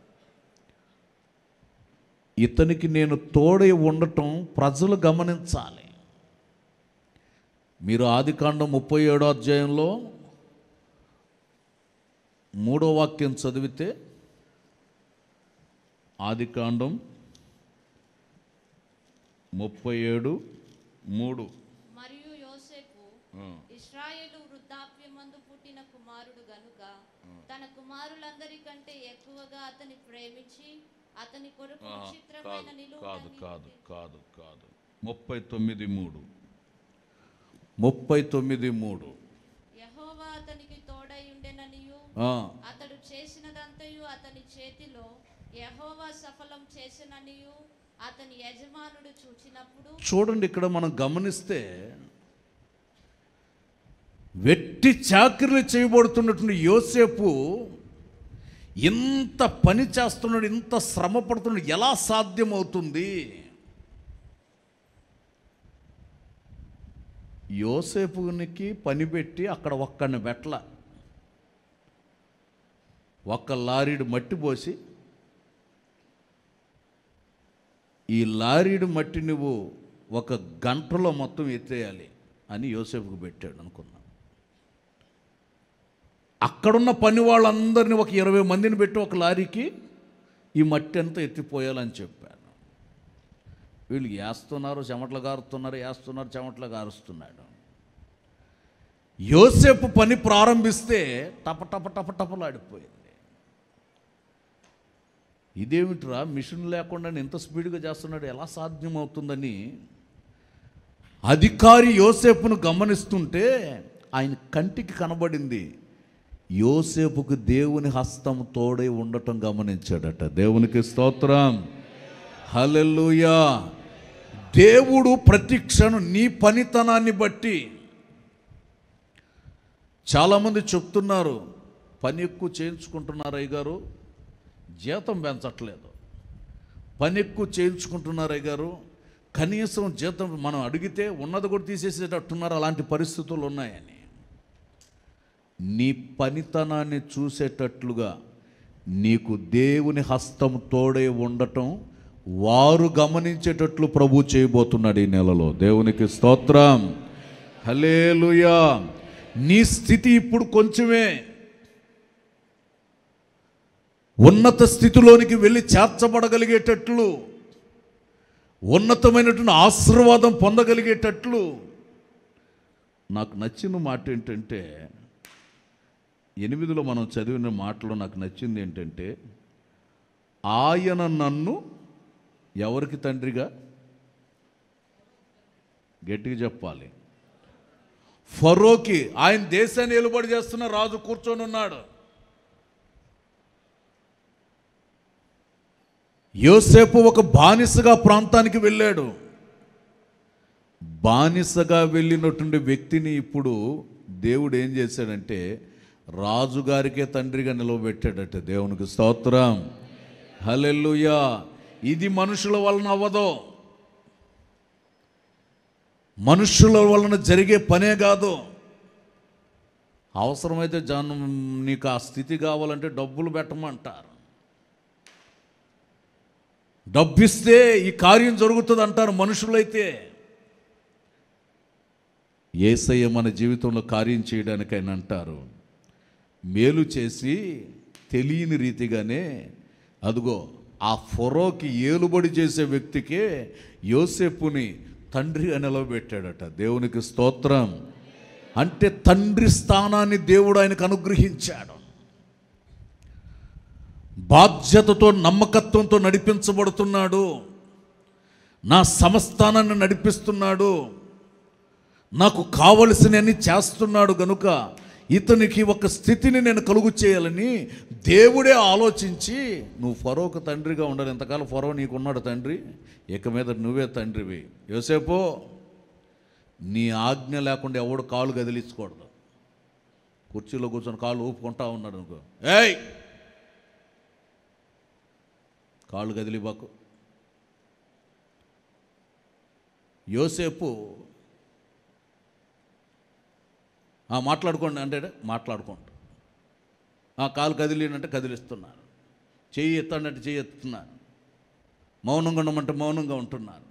ఇతనికి నేను తోడై ఉండటం ప్రజలు గమనించాలి మీరు ఆదికాండం ముప్పై ఏడో అధ్యాయంలో మూడో వాక్యం చదివితే ఆదికాండం ముప్పై ఏడు మూడు మరియు యోసేపు ఇస్రాయేలు వృద్ధాప్యమందు పుట్టిన కుమారుడు గనుక తన కుమారులందరికంటే ఎక్కువగా అతని ప్రేమించి అతని కొరకు విచిత్రమైన కాదు నిలువు కాదు కాదు కాదు కాదు ముప్పై తొమ్మిది మూడు ముప్పై తొమ్మిది మూడు యహోవా అతనికి తోడై ఉండెననియు ఆ, అతడు చేసినదంతయు అతని చేతిలో యహోవా సఫలం చేసిననియు అతని యజమానుడు చూచినప్పుడు చూడండి ఇక్కడ మనం గమనిస్తే వెట్టి చాకరీలు చేయబడుతున్నటువంటి యోసేపు ఇంత పని చేస్తున్నాడు ఇంత శ్రమ పడుతున్నాడు ఎలా సాధ్యమవుతుంది యోసేపునికి పని పెట్టి అక్కడ ఒక్కడిని పెట్టల ఒక్క లారీడు మట్టి పోసి ఈ లారీడు మట్టి నువ్వు ఒక గంటలో మొత్తం ఎత్తేయాలి అని యోసేపుకు పెట్టాడు అనుకున్నా అక్కడున్న పని వాళ్ళందరినీ ఒక ఇరవై మందిని పెట్టి ఒక లారీకి ఈ మట్టి అంతా ఎత్తిపోయాలని చెప్పాను వీళ్ళు వేస్తున్నారు చెమటలు గారుతున్నారు వేస్తున్నారు చెమటలు గారుస్తున్నాడు యోసేపు పని ప్రారంభిస్తే టప టప టప టపలాడిపోయింది ఇదేమిట్రా మిషన్ లేకుండా ఇంత స్పీడ్గా చేస్తున్నాడు ఎలా సాధ్యమవుతుందని అధికారి యోసేపును గమనిస్తుంటే ఆయన కంటికి కనబడింది యోసేపుకు దేవుని హస్తం తోడై ఉండటం గమనించాడట దేవునికి స్తోత్రం హల్లెలూయా దేవుడు ప్రతి క్షణం నీ పనితనాన్ని బట్టి చాలామంది చెప్తున్నారు పని ఎక్కువ చేయించుకుంటున్నారు అయ్యగారు జీతం పెంచట్లేదు పని ఎక్కువ చేయించుకుంటున్నారు అయ్యగారు కనీసం జీతం మనం అడిగితే ఉన్నది కూడా తీసేసేటట్టున్నారు అలాంటి పరిస్థితులు ఉన్నాయని నీ పనితనాన్ని చూసేటట్లుగా నీకు దేవుని హస్తం తోడే ఉండటం వారు గమనించేటట్లు ప్రభు చేయబోతున్నాడు ఈ నెలలో దేవునికి స్తోత్రం హలేలుయా నీ స్థితి ఇప్పుడు కొంచెమే ఉన్నత స్థితిలోనికి వెళ్ళి చేర్చబడగలిగేటట్లు ఉన్నతమైనటువంటి ఆశీర్వాదం పొందగలిగేటట్లు నాకు నచ్చిన మాట ఏంటంటే ఎనిమిదిలో మనం చదివిన మాటలో నాకు నచ్చింది ఏంటంటే ఆయన నన్ను ఎవరికి తండ్రిగా గట్టిగా చెప్పాలి ఫరోకి ఆయన దేశాన్ని ఏలుబడి చేస్తున్న రాజు కూర్చొని ఉన్నాడు యోసేపు ఒక బానిసగా ప్రాంతానికి వెళ్ళాడు బానిసగా వెళ్ళినటువంటి వ్యక్తిని ఇప్పుడు దేవుడు ఏం చేశాడంటే రాజుగారికే తండ్రిగా నిలవబెట్టాడట దేవునికి స్తోత్రం హలెల్లుయా ఇది మనుషుల వలన అవ్వదు మనుషుల వలన జరిగే పనే కాదు అవసరమైతే జనం నీకు ఆ స్థితి కావాలంటే డబ్బులు పెట్టమంటారు డబ్బిస్తే ఈ కార్యం జరుగుతుంది అంటారు మనుషులైతే ఏసయ్య మన జీవితంలో కార్యం చేయడానికైనా అంటారు మేలు చేసి తెలియని రీతిగానే అదిగో ఆ ఫొరోకి ఏలుబడి చేసే వ్యక్తికే యోసేపుని తండ్రిగా నిలవబెట్టాడట దేవునికి స్తోత్రం అంటే తండ్రి స్థానాన్ని దేవుడు ఆయనకు అనుగ్రహించాడు బాధ్యతతో నమ్మకత్వంతో నడిపించబడుతున్నాడు నా సమస్థానాన్ని నడిపిస్తున్నాడు నాకు కావలసినవన్నీ చేస్తున్నాడు గనుక ఇతనికి ఒక స్థితిని నేను కలుగు చేయాలని దేవుడే ఆలోచించి నువ్వు ఫరోకు తండ్రిగా ఉండాలి ఎంతకాలం ఫరో నీకున్నాడు తండ్రి ఇక మీద నువ్వే తండ్రివి యోసేపో నీ ఆజ్ఞ లేకుండా ఎవడు కాలు కదిలించకూడదు కుర్చీలో కూర్చొని కాలు ఊపుకుంటా ఉన్నాడు అనుకో ఏయ్ కాళ్ళు కదిలిబాకు యోసేపు "ఆ, మాట్లాడుకోండి అంటే మాట్లాడుకోండి ఆ కాలు కదిలినంటే కదిలిస్తున్నారు చెయ్యి ఎత్తండి చెయ్యి ఎత్తుతున్నారు మౌనంగా ఉండమంటే మౌనంగా ఉంటున్నారు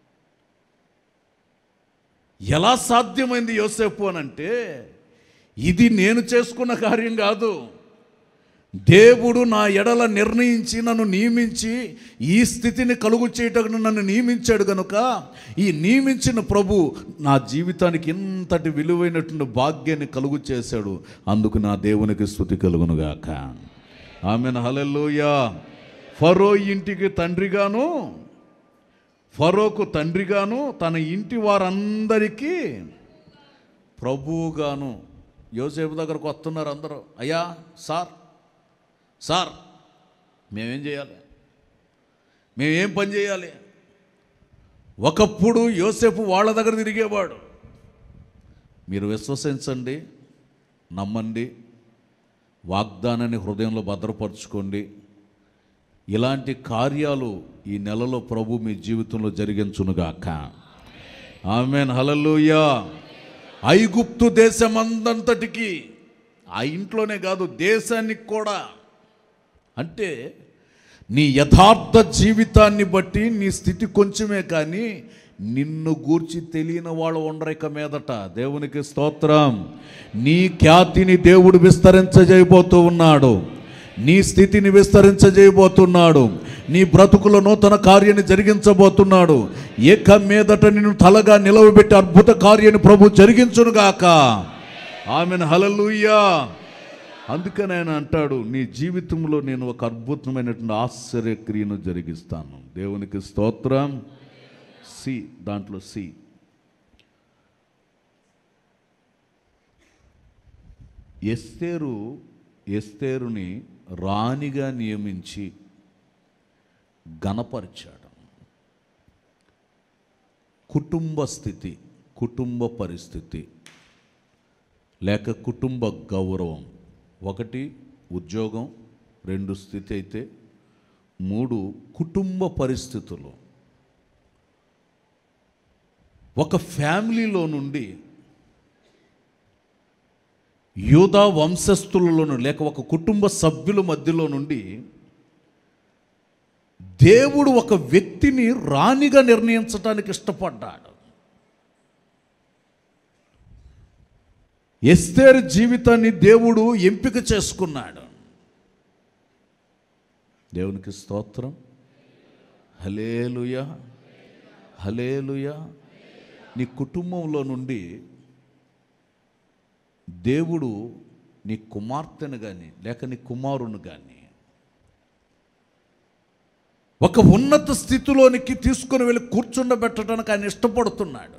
ఎలా సాధ్యమైంది యోసేపు అని అంటే ఇది నేను చేసుకున్న కార్యం కాదు దేవుడు నా ఎడల నిర్ణయించి నన్ను నియమించి ఈ స్థితిని కలుగు చేయటకు నన్ను నియమించాడు కనుక ఈ నియమించిన ప్రభు నా జీవితానికి ఇంతటి విలువైనటువంటి భాగ్యాన్ని కలుగు చేశాడు అందుకు నా దేవునికి స్థుతి కలుగునుగాక ఆమెను హలెల్లుయా ఫరో ఇంటికి తండ్రిగాను ఫరోకు తండ్రిగాను తన ఇంటి వారందరికీ ప్రభువుగాను యోసేపు దగ్గరకు వస్తున్నారు అందరూ అయ్యా సార్ సార్ మేమేం చేయాలి మేమేం పని చేయాలి ఒకప్పుడు యోసేపు వాళ్ళ దగ్గర తిరిగేవాడు మీరు విశ్వసించండి నమ్మండి వాగ్దానాన్ని హృదయంలో భద్రపరచుకోండి ఇలాంటి కార్యాలు ఈ నెలలో ప్రభు మీ జీవితంలో జరిగించునుగాక ఆమెన్ హలలుయా ఐగుప్తు దేశమందంతటికి ఆ ఇంట్లోనే కాదు దేశానికి కూడా అంటే నీ యథార్థ జీవితాన్ని బట్టి నీ స్థితి కొంచెమే కానీ నిన్ను గూర్చి తెలియని వాళ్ళు ఉండరు ఇక మీదట దేవునికి స్తోత్రం నీ ఖ్యాతిని దేవుడు విస్తరించజేయబోతూ ఉన్నాడు నీ స్థితిని విస్తరించజేయబోతున్నాడు నీ బ్రతుకుల నూతన కార్యాన్ని జరిగించబోతున్నాడు ఏక మీదట నిన్ను తలగా నిలవబెట్టి అద్భుత కార్యాన్ని ప్రభు జరిగించునుగాక ఆమెను హలలుయ్యా అందుకని ఆయన అంటాడు నీ జీవితంలో నేను ఒక అద్భుతమైనటువంటి ఆశ్చర్యక్రియను జరిగిస్తాను దేవునికి స్తోత్రం సి దాంట్లో సి ఎస్తేరు ఎస్తేరుని రాణిగా నియమించి గణపరిచాడు కుటుంబ స్థితి కుటుంబ పరిస్థితి లేక కుటుంబ గౌరవం ఒకటి ఉద్యోగం రెండు స్థితి అయితే మూడు కుటుంబ పరిస్థితులు ఒక ఫ్యామిలీలో నుండి యూదా వంశస్థులలో లేక ఒక కుటుంబ సభ్యుల మధ్యలో నుండి దేవుడు ఒక వ్యక్తిని రాణిగా నిర్ణయించడానికి ఇష్టపడ్డాడు ఎస్తేరు జీవితాన్ని దేవుడు ఎంపిక చేసుకున్నాడు దేవునికి స్తోత్రం హలేలుయా హలేలుయా నీ కుటుంబంలో నుండి దేవుడు నీ కుమార్తెను కానీ లేక నీ కుమారుని కానీ ఒక ఉన్నత స్థితిలోనికి తీసుకుని వెళ్ళి కూర్చుండబెట్టడానికి ఆయన ఇష్టపడుతున్నాడు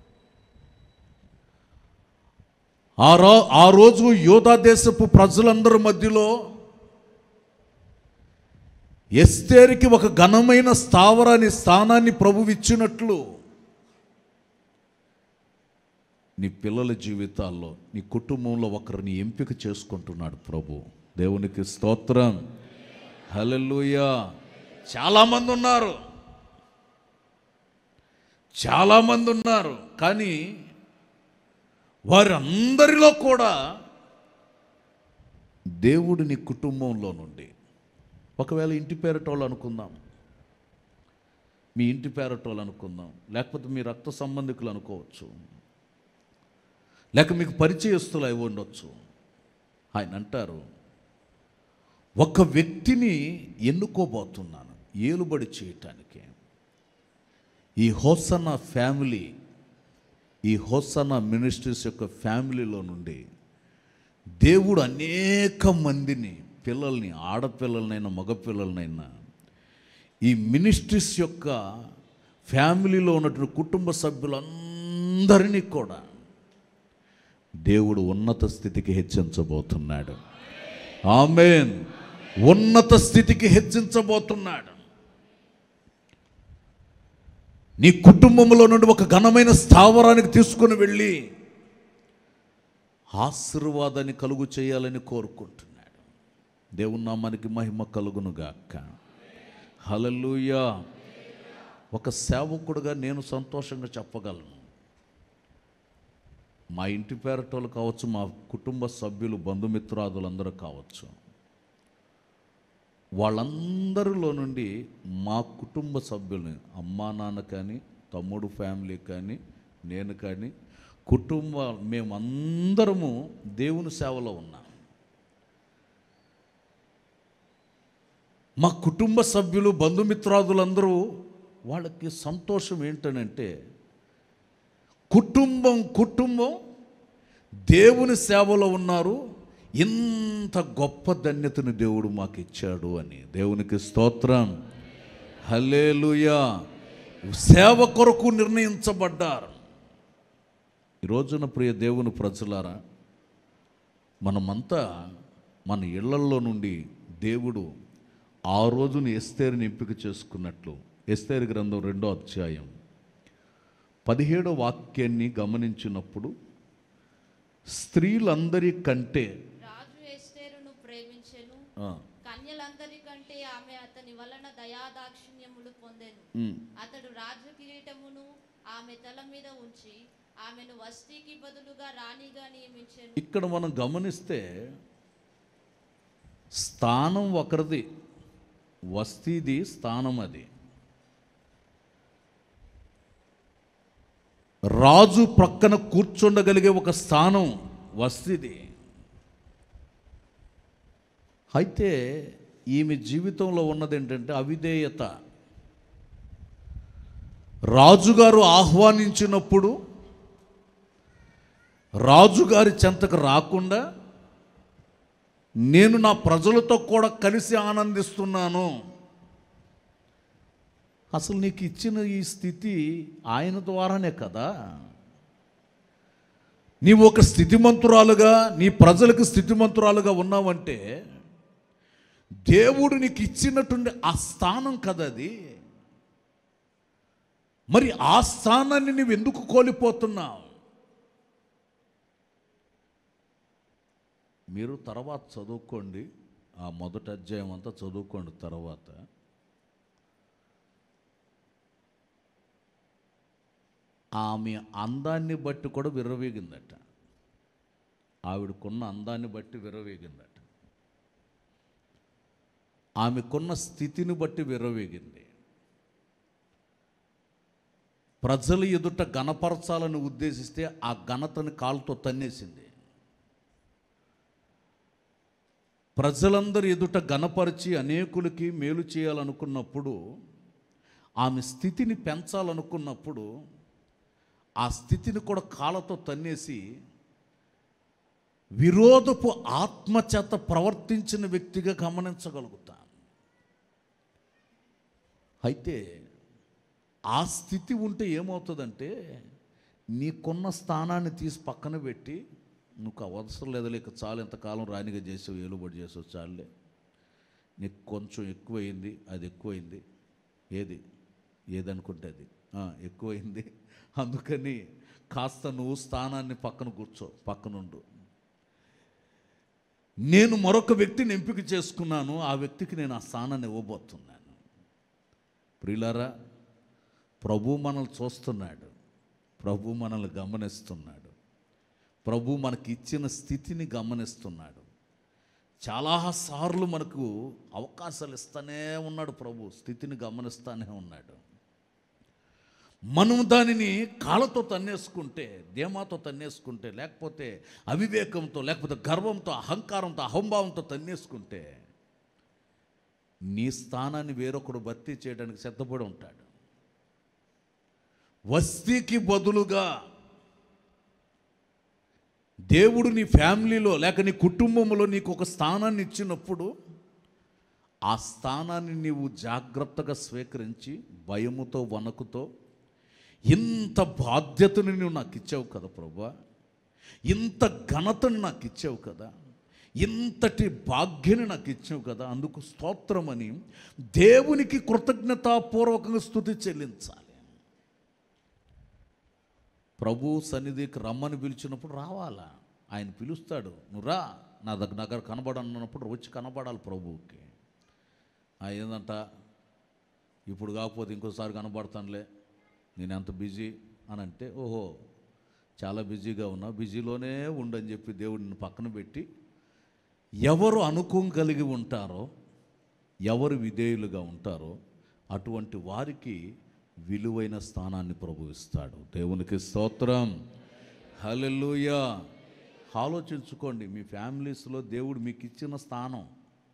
ఆ రో ఆ రోజు యోధా దేశపు ప్రజలందరి మధ్యలో ఎస్తేరికి ఒక ఘనమైన స్థావరాన్ని స్థానాన్ని ప్రభు ఇచ్చినట్లు నీ పిల్లల జీవితాల్లో నీ కుటుంబంలో ఒకరిని ఎంపిక చేసుకుంటున్నాడు ప్రభు దేవునికి స్తోత్రం హల్లెలూయా చాలామంది ఉన్నారు చాలామంది ఉన్నారు కానీ వారందరిలో కూడా దేవుడు నీ కుటుంబంలో నుండి ఒకవేళ ఇంటి పేరటోళ్ళు అనుకుందాం మీ ఇంటి పేరటోళ్ళు అనుకుందాం లేకపోతే మీ రక్త సంబంధికులు అనుకోవచ్చు లేక మీకు పరిచయస్తులు అయి ఉండొచ్చు ఆయన అంటారు ఒక వ్యక్తిని ఎన్నుకోబోతున్నాను ఏలుబడి చేయటానికి ఈ హోసన్న ఫ్యామిలీ ఈ హోసన్న మినిస్ట్రీస్ యొక్క ఫ్యామిలీలో నుండి దేవుడు అనేక మందిని పిల్లల్ని ఆడపిల్లలనైనా మగపిల్లలనైనా ఈ మినిస్ట్రీస్ యొక్క ఫ్యామిలీలో ఉన్నటువంటి కుటుంబ సభ్యులందరినీ కూడా దేవుడు ఉన్నత స్థితికి హెచ్చించబోతున్నాడు ఆమెన్ ఉన్నత స్థితికి హెచ్చించబోతున్నాడు నీ కుటుంబంలో నుండి ఒక ఘనమైన స్థావరానికి తీసుకుని వెళ్ళి ఆశీర్వాదాన్ని కలుగు చేయాలని కోరుకుంటున్నాడు దేవుని నామానికి మహిమ కలుగును గాక హలలుయా ఒక సేవకుడుగా నేను సంతోషంగా చెప్పగలను మా ఇంటి పేరటోళ్ళు కావచ్చు మా కుటుంబ సభ్యులు బంధుమిత్రాదులందరూ కావచ్చు వాళ్ళందరిలో నుండి మా కుటుంబ సభ్యుల్ని అమ్మా నాన్న కానీ తమ్ముడు ఫ్యామిలీ కానీ నేను కానీ కుటుంబ మేమందరము దేవుని సేవలో ఉన్నాం మా కుటుంబ సభ్యులు బంధుమిత్రాదులందరూ వాళ్ళకి సంతోషం ఏంటనంటే కుటుంబం కుటుంబం దేవుని సేవలో ఉన్నారు ఇంత గొప్ప ధన్యతను దేవుడు మాకు ఇచ్చాడు అని దేవునికి స్తోత్రం హలేలుయా సేవ కొరకు నిర్ణయించబడ్డారు ఈ రోజున ప్రియ దేవుని ప్రజలారా మనమంతా మన ఇళ్లల్లో నుండి దేవుడు ఆ రోజున ఎస్తేరుని ఎంపిక చేసుకున్నట్లు ఎస్తేరు గ్రంథం రెండో అధ్యాయం పదిహేడో వాక్యాన్ని గమనించినప్పుడు స్త్రీలందరికంటే రాజు ఎస్తేరును ప్రేమించెను ఆ, కన్యలందరికంటే ఆమె అతని వలన దయాదాక్షిణ్యములు పొందెను ఉమ్, అతడు రాజు కిరీటమును ఆమె తల మీద ఉంచి ఆమెను వస్తీకి బదులుగా రాణిగా నియమించెను ఇక్కడ మనం గమనిస్తే స్థానం ఒకరిది వస్తీది స్థానం అది రాజు ప్రక్కన కూర్చుండగలిగే ఒక స్థానం వస్తీది అయితే ఈమె జీవితంలో ఉన్నది ఏంటంటే అవిధేయత రాజుగారు ఆహ్వానించినప్పుడు రాజుగారి చెంతకు రాకుండా నేను నా ప్రజలతో కూడా కలిసి ఆనందిస్తున్నాను అసలు నీకు ఇచ్చిన ఈ స్థితి ఆయన ద్వారానే కదా నీవు ఒక స్థితిమంతురాలుగా నీ ప్రజలకు స్థితిమంతురాలుగా ఉన్నావంటే దేవుడు నీకు ఇచ్చినటువంటి ఆ స్థానం కదా అది మరి ఆ స్థానాన్ని నువ్వు ఎందుకు కోల్పోతున్నావు మీరు తర్వాత చదువుకోండి ఆ మొదటి అధ్యాయం అంతా చదువుకోండి తర్వాత ఆమె అందాన్ని బట్టి కూడా విర్రవీగిందట ఆవిడకున్న అందాన్ని బట్టి విర్రవీగిందట ఆమెకున్న స్థితిని బట్టి విర్రవీగింది ప్రజలు ఎదుట గణపరచాలని ఉద్దేశిస్తే ఆ ఘనతని కాలుతో తన్నేసింది ప్రజలందరి ఎదుట గణపరిచి అనేకులకి మేలు చేయాలనుకున్నప్పుడు ఆమె స్థితిని పెంచాలనుకున్నప్పుడు ఆ స్థితిని కూడా కాళ్ళతో తన్నేసి విరోధపు ఆత్మచేత ప్రవర్తించిన వ్యక్తిగా గమనించగలుగుతాం అయితే ఆ స్థితి ఉంటే ఏమవుతుందంటే నీకున్న స్థానాన్ని తీసి పక్కన పెట్టి నువ్వు అవసరం లేదు లేక చాలు ఎంతకాలం రానిగా చేసావు ఏలుబడి చేసావు చాలులే నీకు కొంచెం ఎక్కువైంది అది ఎక్కువైంది ఏది ఏదనుకుంటే అది ఆ, ఎక్కువైంది అందుకని కాస్త నువ్వు స్థానాన్ని పక్కన కూర్చో పక్కనుండు నేను మరొక వ్యక్తిని ఎంపిక చేసుకున్నాను ఆ వ్యక్తికి నేను ఆ స్థానాన్ని ఇవ్వబోతున్నాను ప్రియులారా ప్రభు మనల్ని చూస్తున్నాడు ప్రభు మనల్ని గమనిస్తున్నాడు ప్రభు మనకి ఇచ్చిన స్థితిని గమనిస్తున్నాడు చాలాసార్లు మనకు అవకాశాలు ఇస్తానే ఉన్నాడు ప్రభు స్థితిని గమనిస్తానే ఉన్నాడు మనం దానిని కాళ్ళతో తన్నేసుకుంటే ధీమాతో తన్నేసుకుంటే లేకపోతే అవివేకంతో లేకపోతే గర్వంతో అహంకారంతో అహంభావంతో తన్నేసుకుంటే నీ స్థానాన్ని వేరొకడు భర్తీ చేయడానికి సిద్ధపడి ఉంటాడు వస్తీకి బదులుగా దేవుడు నీ ఫ్యామిలీలో లేక నీ కుటుంబంలో నీకు ఒక స్థానాన్ని ఇచ్చినప్పుడు ఆ స్థానాన్ని నీవు జాగ్రత్తగా స్వీకరించి భయముతో వణకుతో ఇంత బాధ్యతని నువ్వు నాకు ఇచ్చావు కదా ప్రభా ఇంత ఘనతను నాకు ఇచ్చావు కదా ఇంతటి భాగ్యని నాకు ఇచ్చావు కదా అందుకు స్తోత్రమని దేవునికి కృతజ్ఞతాపూర్వకంగా స్థుతి చెల్లించాలి ప్రభు సన్నిధికి రమ్మని పిలిచినప్పుడు రావాలా ఆయన పిలుస్తాడు నువ్వు రా నా దగ్గర దగ్గర కనబడన్నప్పుడు వచ్చి కనబడాలి ప్రభువుకి ఆ ఏందంట ఇప్పుడు కాకపోతే ఇంకోసారి కనబడతానులే నేను ఎంత బిజీ అని అంటే ఓహో చాలా బిజీగా ఉన్నా బిజీలోనే ఉండని చెప్పి దేవుడిని పక్కన పెట్టి ఎవరు అనుకూలం కలిగి ఉంటారో ఎవరు విధేయులుగా ఉంటారో అటువంటి వారికి విలువైన స్థానాన్ని ప్రభు ఇస్తాడు దేవునికి స్తోత్రం హల్లెలూయా ఆలోచించుకోండి మీ ఫ్యామిలీస్లో దేవుడు మీకు ఇచ్చిన స్థానం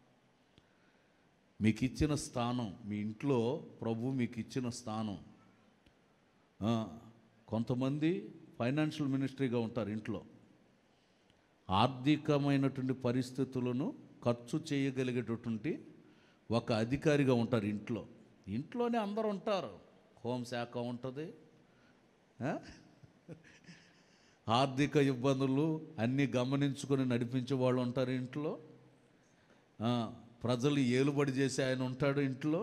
మీకు ఇచ్చిన స్థానం మీ ఇంట్లో ప్రభు మీకు ఇచ్చిన స్థానం ఆ, కొంతమంది ఫైనాన్షియల్ మినిస్ట్రీగా ఉంటారు ఇంట్లో ఆర్థికమైనటువంటి పరిస్థితులను ఖర్చు చేయగలిగేటటువంటి ఒక అధికారిగా ఉంటారు ఇంట్లో ఇంట్లోనే అందరూ ఉంటారు హోంశాఖ ఉంటుంది ఆ? ఆర్థిక ఇబ్బందులు అన్నీ గమనించుకొని నడిపించే వాళ్ళు ఉంటారు ఇంట్లో ఆ, ప్రజలు ఏలుబడి చేసే ఆయన ఉంటాడు ఇంట్లో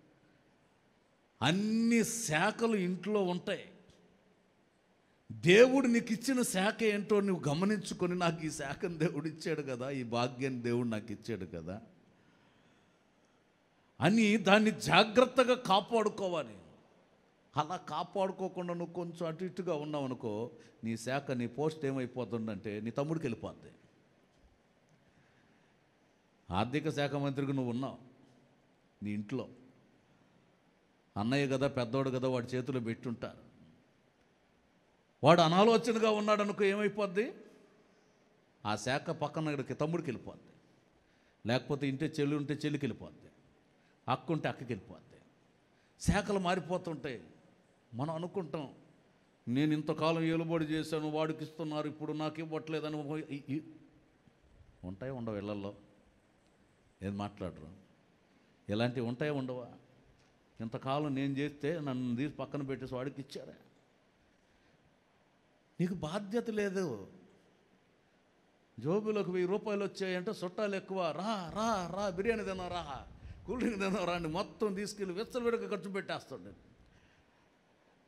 అన్ని శాఖలు ఇంట్లో ఉంటాయి దేవుడు నీకు ఇచ్చిన శాఖ ఏంటో నువ్వు గమనించుకొని నాకు ఈ శాఖను దేవుడు ఇచ్చాడు కదా ఈ భాగ్యాన్ని దేవుడు నాకు ఇచ్చాడు కదా అని దాన్ని జాగ్రత్తగా కాపాడుకోవాలి అలా కాపాడుకోకుండా నువ్వు కొంచెం అటు ఇటుగా ఉన్నావు అనుకో నీ శాఖ నీ పోస్ట్ ఏమైపోతుందంటే నీ తమ్ముడికి వెళ్ళిపోద్ది ఆర్థిక శాఖ మంత్రికి నువ్వు ఉన్నావు నీ ఇంట్లో అన్నయ్య కదా పెద్దోడు కదా వాడి చేతిలో పెట్టుంటారు వాడు అనాలోచనగా ఉన్నాడు అనుకో ఏమైపోద్ది ఆ శాఖ పక్కన ఇక్కడికి తమ్ముడికి వెళ్ళిపోద్ది లేకపోతే ఇంటే చెల్లి ఉంటే చెల్లికి వెళ్ళిపోద్ది అక్క ఉంటే అక్కకి వెళ్ళిపోద్ది శాఖలు మారిపోతుంటాయి మనం అనుకుంటాం నేను ఇంతకాలం ఏలుబడి చేశాను వాడికి ఇస్తున్నారు ఇప్పుడు నాకు ఇవ్వట్లేదని ఈ- ఈ- ఉంటాయి ఉండవు ఇళ్ళల్లో ఏది మాట్లాడరు ఇలాంటివి ఉంటాయా ఉండవా ఇంతకాలం నేను చేస్తే నన్ను తీసి పక్కన పెట్టేసి వాడికి ఇచ్చారా నీకు బాధ్యత లేదు జోబులోకి వెయ్యి రూపాయలు వచ్చాయంటే చుట్టాలు ఎక్కువ రా రా రా బిర్యానీ తిన్నా రా కూల్ డ్రింక్ తిన్నా రా అని మొత్తం తీసుకెళ్ళి విచ్చలవిడక ఖర్చు పెట్టేస్తాడు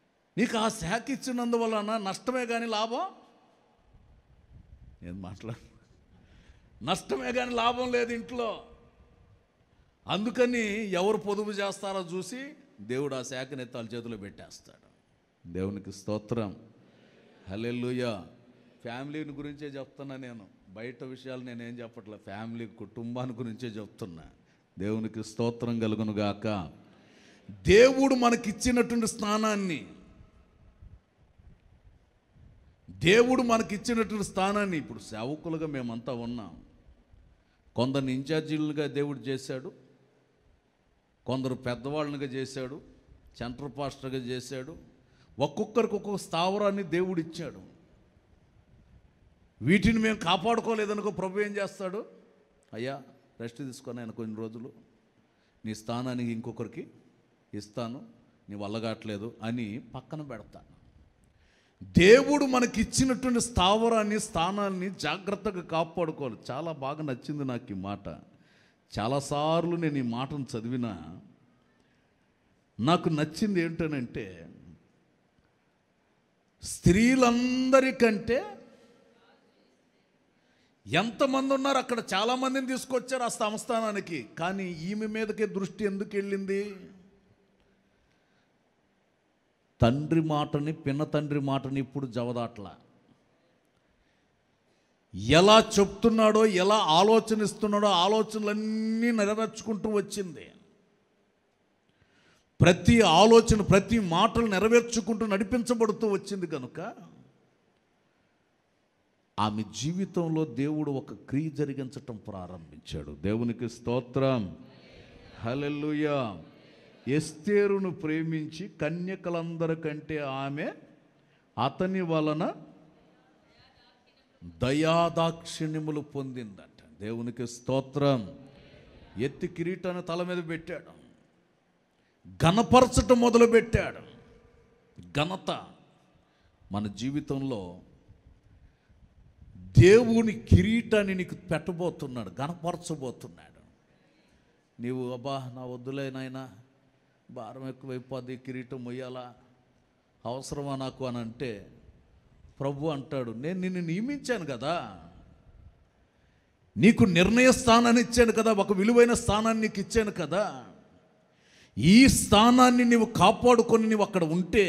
నీకు ఆ శాఖ ఇచ్చినందువలన నష్టమే కానీ లాభం నేను మాట్లాడు నష్టమే కానీ లాభం లేదు ఇంట్లో అందుకని ఎవరు పొదుపు చేస్తారో చూసి దేవుడు ఆ శాఖని ఎత్తాల చేతిలో పెట్టేస్తాడు దేవునికి స్తోత్రం హలెల్లుయా ఫ్యామిలీని గురించే చెప్తున్నా నేను బయట విషయాలు నేనేం చెప్పట్లే ఫ్యామిలీ కుటుంబాన్ని గురించే చెప్తున్నా దేవునికి స్తోత్రం కలుగును గాక దేవుడు మనకిచ్చినటువంటి స్థానాన్ని దేవుడు మనకిచ్చినటువంటి స్థానాన్ని ఇప్పుడు సేవకులుగా మేమంతా ఉన్నాం కొందరిని ఇన్ఛార్జీలుగా దేవుడు చేశాడు కొందరు పెద్దవాళ్ళనిగా చేశాడు సెంటర్ పాస్టర్గా చేశాడు ఒక్కొక్కరికి ఒక్కొక్క స్థావరాన్ని దేవుడు ఇచ్చాడు వీటిని మేము కాపాడుకోలేదనుకో ప్రభు ఏం చేస్తాడు అయ్యా రెస్ట్ తీసుకొని ఆయన కొన్ని రోజులు నీ స్థానానికి ఇంకొకరికి ఇస్తాను నీ వల్ల కావట్లేదు అని పక్కన పెడతాను దేవుడు మనకి ఇచ్చినటువంటి స్థావరాన్ని స్థానాన్ని జాగ్రత్తగా కాపాడుకోవాలి చాలా బాగా నచ్చింది నాకు ఈ మాట చాలాసార్లు నేను ఈ మాటను చదివినా నాకు నచ్చింది ఏంటనంటే స్త్రీలందరికంటే ఎంతమంది ఉన్నారు అక్కడ చాలామందిని తీసుకొచ్చారు ఆ సంస్థానానికి కానీ ఈమె మీదకే దృష్టి ఎందుకు వెళ్ళింది తండ్రి మాటని పిన్న తండ్రి మాటని ఇప్పుడు జవదాట్లా ఎలా చెప్తున్నాడో ఎలా ఆలోచనిస్తున్నాడో ఆలోచనలన్నీ నెరవేర్చుకుంటూ వచ్చింది ప్రతి ఆలోచన ప్రతి మాటలు నెరవేర్చుకుంటూ నడిపించబడుతూ వచ్చింది కనుక ఆమె జీవితంలో దేవుడు ఒక క్రియ జరిగించటం ప్రారంభించాడు దేవునికి స్తోత్రం హలెల్లుయా ఎస్తేరును ప్రేమించి కన్యకలందరికంటే ఆమె అతని వలన దయాదాక్షిణ్యములు పొందిందట దేవునికి స్తోత్రం ఎత్తి కిరీటాన్ని తల మీద పెట్టాడు ఘనపరచటం మొదలు పెట్టాడు ఘనత మన జీవితంలో దేవుని కిరీటాన్ని నీకు పెట్టబోతున్నాడు ఘనపరచబోతున్నాడు నీవు అబ్బా నా వద్దులే నాయనా భారం ఎక్కువైపోద్ది కిరీటం మొయ్యాలా అవసరమా నాకు అని అంటే ప్రభు అంటాడు నేను నిన్ను నియమించాను కదా నీకు నిర్ణయ స్థానాన్ని ఇచ్చాను కదా ఒక విలువైన స్థానాన్ని నీకు ఇచ్చాను కదా ఈ స్థానాన్ని నీవు కాపాడుకొని నీవు అక్కడ ఉంటే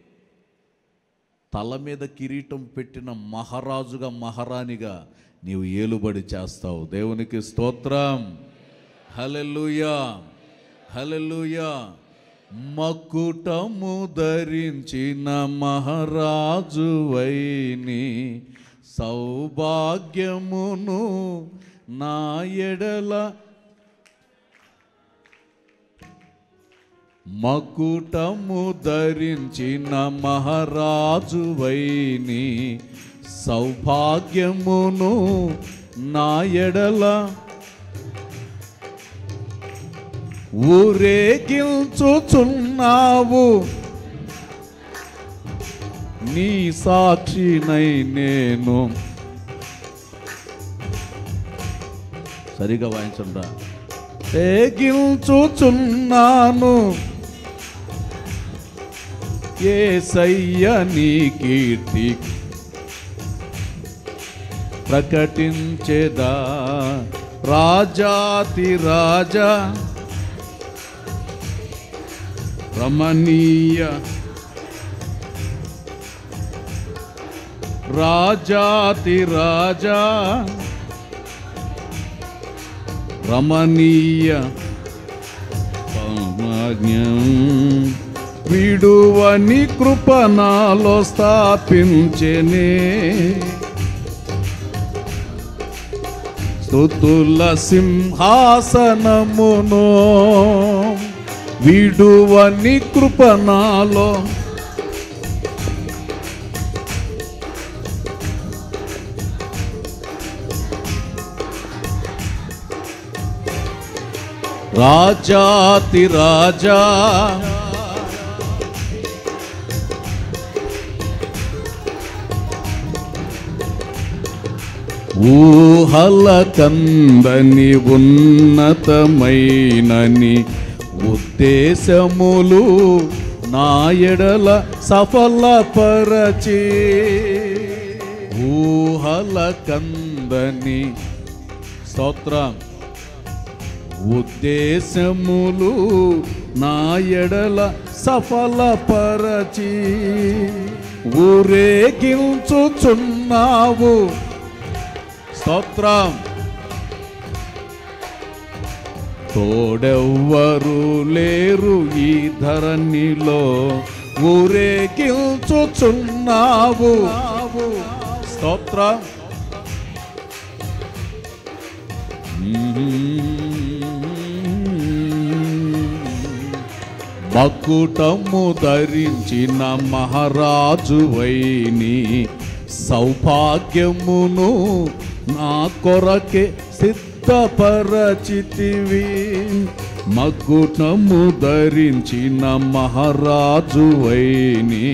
తల మీద కిరీటం పెట్టిన మహారాజుగా మహారాణిగా నీవు ఏలుబడి చేస్తావు దేవునికి స్తోత్రం హలెల్లుయా హలెల్లుయా మకుటము ధరించిన మహారాజువైని సౌభాగ్యమును నా ఎడల మకుటము ధరించిన మహారాజువైని సౌభాగ్యమును నా ఎడల ఊరేగించుచున్నావు నీ సాక్షినై నేను సరిగా వాయించండా రేగించుచున్నాను ఏసయ్య నీ కీర్తి ప్రకటించేదా రాజాతి రాజా రమణీయ రాజాతి రాజా రమణీయ పరమాజ్ఞం విడువని కృపణాలో స్థాపించెనే స్తుతుల సింహాసనమును విడువని కృపణాలో రాజాతి రాజా ఊహల కందని ఉన్నతమైనని ఉద్దేశములు నా ఎడల సఫలపరచి ఊహల కందని స్తోత్రం ఉద్దేశములు నా ఎడల సఫలపరచి ఊరేగించుచున్నావు స్తోత్రం తోడెవ్వరు లేరు ఈ ధరణిలో ఊరేగించుచున్నావు స్తోత్రం మకుటము ధరించిన మహారాజు వైని సౌభాగ్యమును నా కొరకే సిద్ధపరచితివి మకుటము ధరించిన మహారాజు వైని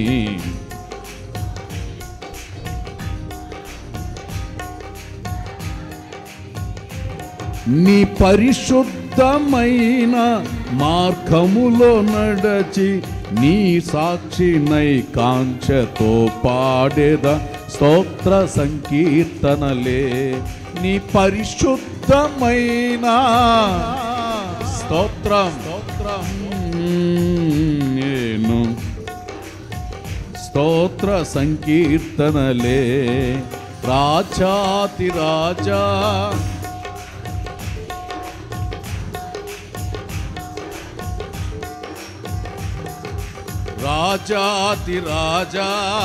నీ పరిశుద్ధమైన మార్గములో నడచి నీ సాక్షినై కాంక్షతో పాడేద స్తోత్ర సంకీర్తనలే నీ పరిశుద్ధమైన స్తోత్రం స్తోత్రం నేను స్తోత్ర సంకీర్తనలే రాజాతి రాజా రాజాతి రాజా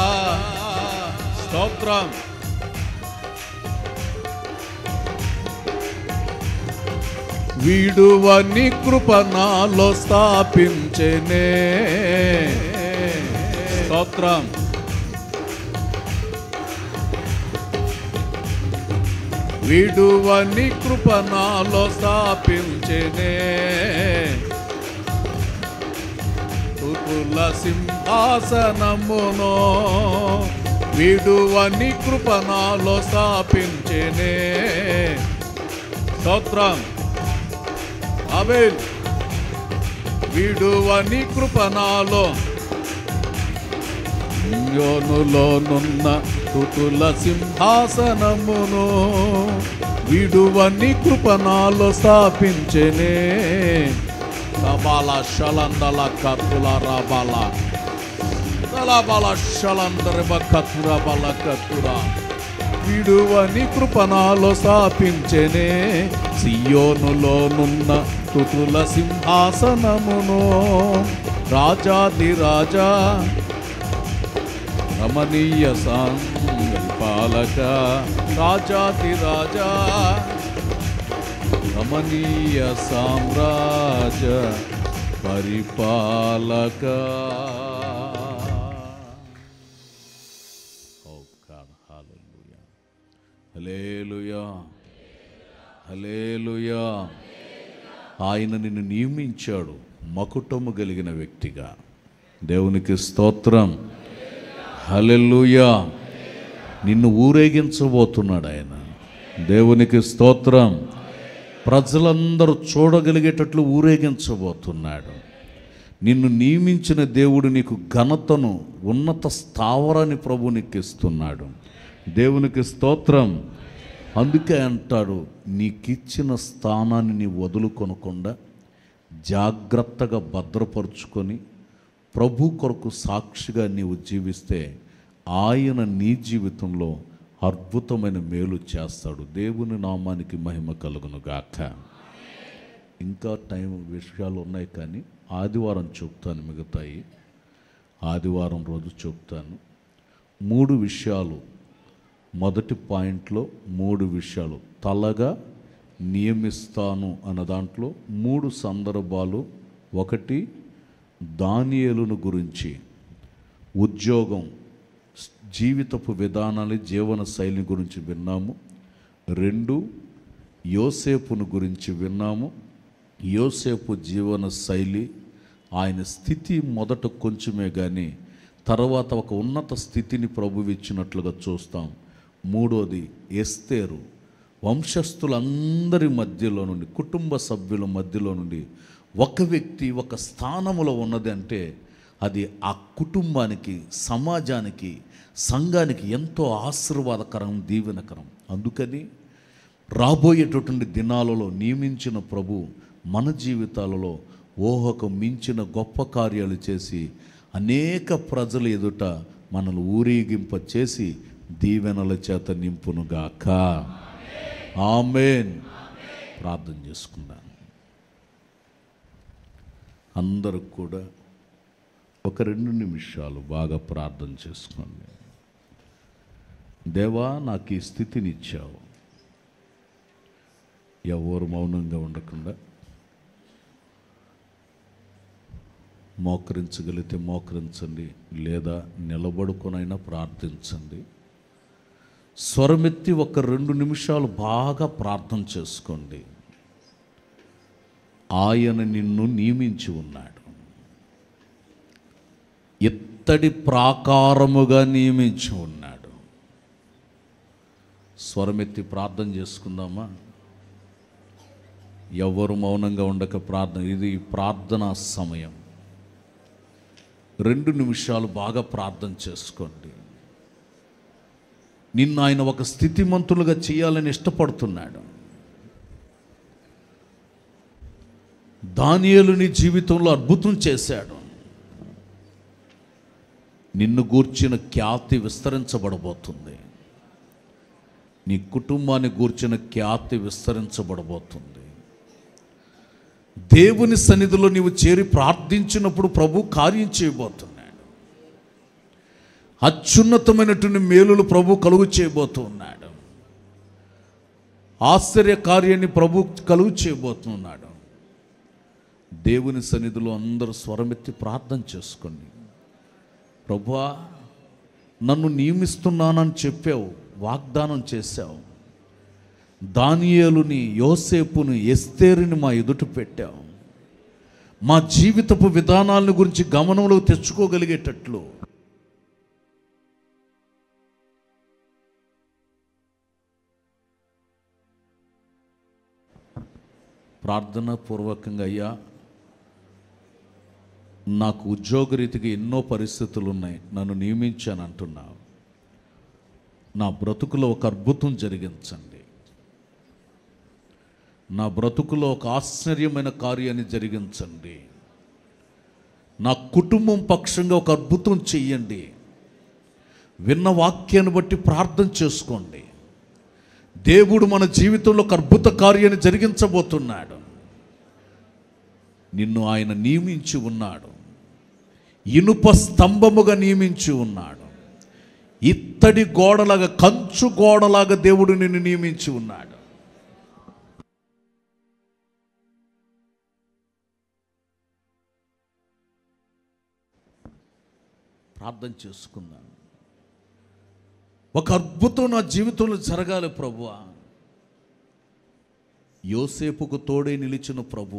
స్తోత్రం వీడువని కృప నాలో స్థాపించెనే స్తోత్రం వీడువని కృప నాలో స్థాపించెనే తుతుల సింహాసనమును విడువని కృపణాలో స్థాపించేనే స్తోత్రం అబేల్ విడువని కృపణాలో యోనులోనున్న తుతుల సింహాసనమును విడువని కృపణాలో స్థాపించెనే కబాల షలందల కత్తుల రబల తలబల షలందర కత్తుర బల కత్తుర విడువని కృపణాలో స్థాపించెనే సియోనులోనున్న తుతుల సింహాసనమును రాజాది రాజా రమణీయ సాంగరిపాలక రాజాది రాజా రమణీయ సామ్రాజ పరిపాలక Oh God, hallelujah. Hallelujah. Hallelujah. ఆయన నిన్ను నియమించాడు మకుటము కలిగిన వ్యక్తిగా దేవునికి స్తోత్రం హల్లెలూయా నిన్ను ఊరేగించబోతున్నాడు ఆయన దేవునికి స్తోత్రం ప్రజలందరూ చూడగలిగేటట్లు ఊరేగించబోతున్నాడు నిన్ను నియమించిన దేవుడు నీకు ఘనతను ఉన్నత స్థావరాన్ని ప్రభు నీకు ఇస్తున్నాడు దేవునికి స్తోత్రం అందుకే అంటాడు నీకిచ్చిన స్థానాన్ని నీ వదులుకొనకుండా జాగ్రత్తగా భద్రపరుచుకొని ప్రభు కొరకు సాక్షిగా నీవు జీవిస్తే ఆయన నీ జీవితంలో అద్భుతమైన మేలు చేస్తాడు దేవుని నామానికి మహిమ కలుగును గాక ఇంకా టైం విషయాలు ఉన్నాయి కానీ ఆదివారం చెప్తాను మిగతాయి ఆదివారం రోజు చెప్తాను మూడు విషయాలు మొదటి పాయింట్లో మూడు విషయాలు తలగా నియమిస్తాను అన్న దాంట్లో మూడు సందర్భాలు ఒకటి దానియేలును గురించి ఉద్యోగం జీవితపు విధానాలు జీవన శైలి గురించి విన్నాము రెండు యోసేపును గురించి విన్నాము యోసేపు జీవన శైలి ఆయన స్థితి మొదట కొంచెమే కానీ తర్వాత ఒక ఉన్నత స్థితిని ప్రభు ఇచ్చినట్లుగా చూస్తాం మూడోది ఎస్తేరు వంశస్థులందరి మధ్యలో నుండి కుటుంబ సభ్యుల మధ్యలో నుండి ఒక వ్యక్తి ఒక స్థానములో ఉన్నది అంటే అది ఆ కుటుంబానికి సమాజానికి సంఘానికి ఎంతో ఆశీర్వాదకరం దీవెనకరం అందుకని రాబోయేటటువంటి దినాలలో నియమించిన ప్రభు మన జీవితాలలో ఊహకు మించిన గొప్ప కార్యాలు చేసి అనేక ప్రజల ఎదుట మనల్ని ఊరేగింప చేసి దీవెనల చేత నింపునుగాక ఆమెన్ ప్రార్థన చేసుకుందాం అందరూ కూడా ఒక రెండు నిమిషాలు బాగా ప్రార్థన చేసుకోండి దేవా నాకు ఈ స్థితిని ఇచ్చావు ఎవరు మౌనంగా ఉండకుండా మోకరించగలిగితే మోకరించండి లేదా నిలబడుకొనైనా ప్రార్థించండి స్వరమెత్తి ఒక రెండు నిమిషాలు బాగా ప్రార్థన చేసుకోండి ఆయన నిన్ను నియమించి ఉన్నాడు ఇత్తడి ప్రాకారముగా నియమించి ఉన్నాడు స్వరమెత్తి ప్రార్థన చేసుకుందామా ఎవరు మౌనంగా ఉండక ప్రార్థన ఇది ప్రార్థనా సమయం రెండు నిమిషాలు బాగా ప్రార్థన చేసుకోండి నిన్ను ఆయన ఒక స్థితిమంతులుగా చేయాలని ఇష్టపడుతున్నాడు దానియేలు నీ జీవితంలో అద్భుతం చేశాడు నిన్ను గూర్చిన ఖ్యాతి విస్తరించబడబోతుంది నీ కుటుంబాన్ని గూర్చిన ఖ్యాతి విస్తరించబడబోతుంది దేవుని సన్నిధిలో నీవు చేరి ప్రార్థించినప్పుడు ప్రభు కార్యం చేయబోతున్నాడు అత్యున్నతమైనటువంటి మేలులు ప్రభు కలుగు చేయబోతున్నాడు ఆశ్చర్య కార్యాన్ని ప్రభు కలుగు చేయబోతున్నాడు దేవుని సన్నిధిలో అందరూ స్వరమెత్తి ప్రార్థన చేసుకోండి ప్రభువా నన్ను నియమిస్తున్నానని చెప్పావు వాగ్దానం చేశావు దానియేలుని యోసేపుని ఎస్తేరుని మా ఎదుట పెట్టావు మా జీవితపు విధానాలను గురించి గమనంలో తెచ్చుకోగలిగేటట్లు ప్రార్థన పూర్వకంగా అయ్యా నాకు ఉద్యోగరీతిగా ఎన్నో పరిస్థితులు ఉన్నాయి నన్ను నియమించాను అంటున్నావు నా బ్రతుకులో ఒక అద్భుతం జరిగించండి నా బ్రతుకులో ఒక ఆశ్చర్యమైన కార్యాన్ని జరిగించండి నా కుటుంబం పక్షంగా ఒక అద్భుతం చెయ్యండి విన్న వాక్యాన్ని బట్టి ప్రార్థన చేసుకోండి దేవుడు మన జీవితంలో ఒక అద్భుత కార్యాన్ని జరిగించబోతున్నాడు నిన్ను ఆయన నియమించి ఉన్నాడు ఇనుప స్తంభముగా నియమించి ఉన్నాడు ఇత్తడి గోడలాగా కంచు గోడలాగా దేవుడు నిన్ను నియమించి ఉన్నాడు ప్రార్థన చేసుకుందాం ఒక అద్భుతం నా జీవితంలో జరగాలి ప్రభువా యోసేపుకు తోడే నిలిచిన ప్రభు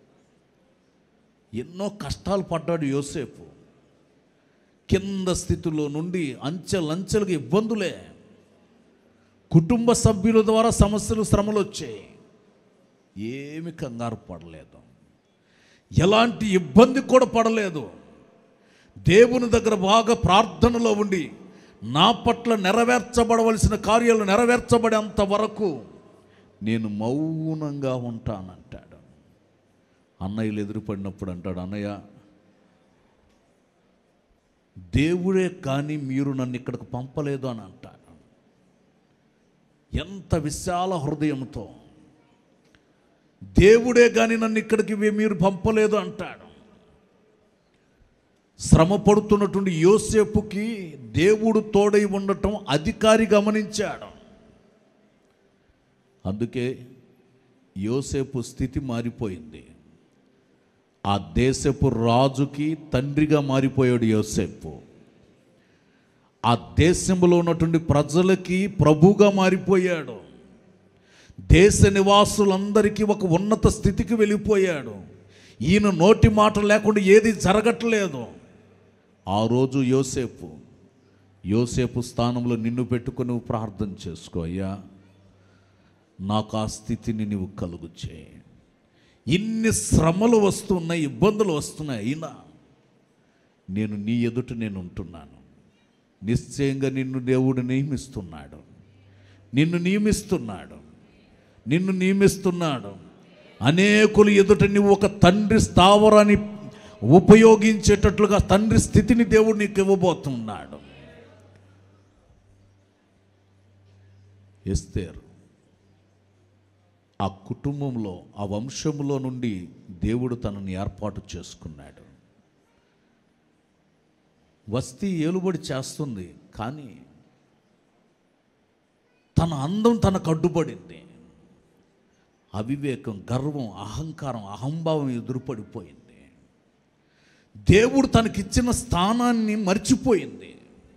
ఎన్నో కష్టాలు పడ్డాడు యోసేపు కింద స్థితిలో నుండి అంచెలంచెలుగా ఇబ్బందులే కుటుంబ సభ్యుల ద్వారా సమస్యలు శ్రమలు వచ్చాయి ఏమి కంగారు పడలేదు ఎలాంటి ఇబ్బంది కూడా పడలేదు దేవుని దగ్గర బాగా ప్రార్థనలో ఉండి నా పట్ల నెరవేర్చబడవలసిన కార్యాలు నెరవేర్చబడేంత వరకు నేను మౌనంగా ఉంటానంటాడు అన్నయ్యలు ఎదురుపడినప్పుడు అంటాడు అన్నయ్య దేవుడే కానీ మీరు నన్ను ఇక్కడికి పంపలేదు అని అంటాడు ఎంత విశాల హృదయంతో దేవుడే కానీ నన్ను ఇక్కడికి మీరు పంపలేదు అంటాడు శ్రమ పడుతున్నటువంటి యోసేపుకి దేవుడు తోడై ఉండటం అధికారి గమనించాడు అందుకే యోసేపు స్థితి మారిపోయింది ఆ దేశపు రాజుకి తండ్రిగా మారిపోయాడు యోసేపు ఆ దేశంలో ఉన్నటువంటి ప్రజలకి ప్రభుగా మారిపోయాడు దేశ నివాసులందరికీ ఒక ఉన్నత స్థితికి వెళ్ళిపోయాడు ఈయన నోటి మాట లేకుండా ఏది జరగట్లేదు ఆ రోజు యోసేపు యోసేపు స్థానంలో నిన్ను పెట్టుకొని నువ్వు ప్రార్థన చేసుకో అయ్యా నాకు ఆ స్థితిని నువ్వు కలుగు చేయి ఇన్ని శ్రమలు వస్తున్నాయి ఇబ్బందులు వస్తున్నాయి అయినా నేను నీ ఎదుట నేను ఉంటున్నాను నిశ్చయంగా నిన్ను దేవుడు నియమిస్తున్నాడు నిన్ను నియమిస్తున్నాడు నిన్ను నియమిస్తున్నాడు అనేకులు ఎదుట నువ్వు ఒక తండ్రి స్థావరాన్ని ఉపయోగించేటట్లుగా తండ్రి స్థితిని దేవుడు నీకు ఇవ్వబోతున్నాడు ఎస్తేరు ఆ కుటుంబంలో ఆ వంశంలో నుండి దేవుడు తనని ఏర్పాటు చేసుకున్నాడు వస్తీ ఏలుబడి చేస్తుంది కానీ తన అందం తనకు అడ్డుపడింది అవివేకం గర్వం అహంకారం అహంభావం ఎదురుపడిపోయింది దేవుడు తనకిచ్చిన స్థానాన్ని మర్చిపోయింది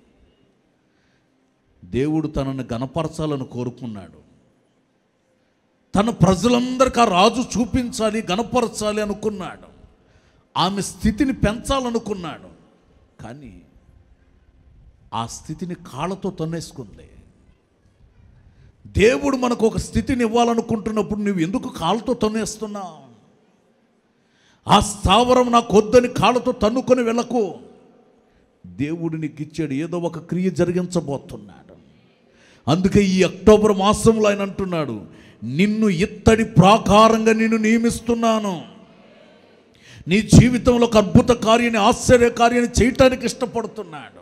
దేవుడు తనను గనపరచాలని కోరుకున్నాడు తన ప్రజలందరికీ ఆ రాజు చూపించాలి గనపరచాలి అనుకున్నాడు ఆమె స్థితిని పెంచాలనుకున్నాడు కానీ ఆ స్థితిని కాళ్ళతో తన్నేసుకుంది దేవుడు మనకు ఒక స్థితిని ఇవ్వాలనుకుంటున్నప్పుడు నువ్వు ఎందుకు కాళ్ళతో తన్నేస్తున్నావు ఆ స్థావరం నాకు వద్దని కాళ్ళతో తన్నుకొని వెళ్ళకు దేవుడు నీకు ఇచ్చాడు ఏదో ఒక క్రియ జరిగించబోతున్నాడు అందుకే ఈ అక్టోబర్ మాసంలో ఆయన అంటున్నాడు నిన్ను ఇత్తడి ప్రాకారంగా నిన్ను నియమిస్తున్నాను నీ జీవితంలో ఒక అద్భుత కార్యాన్ని ఆశ్చర్య కార్యాన్ని చేయటానికి ఇష్టపడుతున్నాడు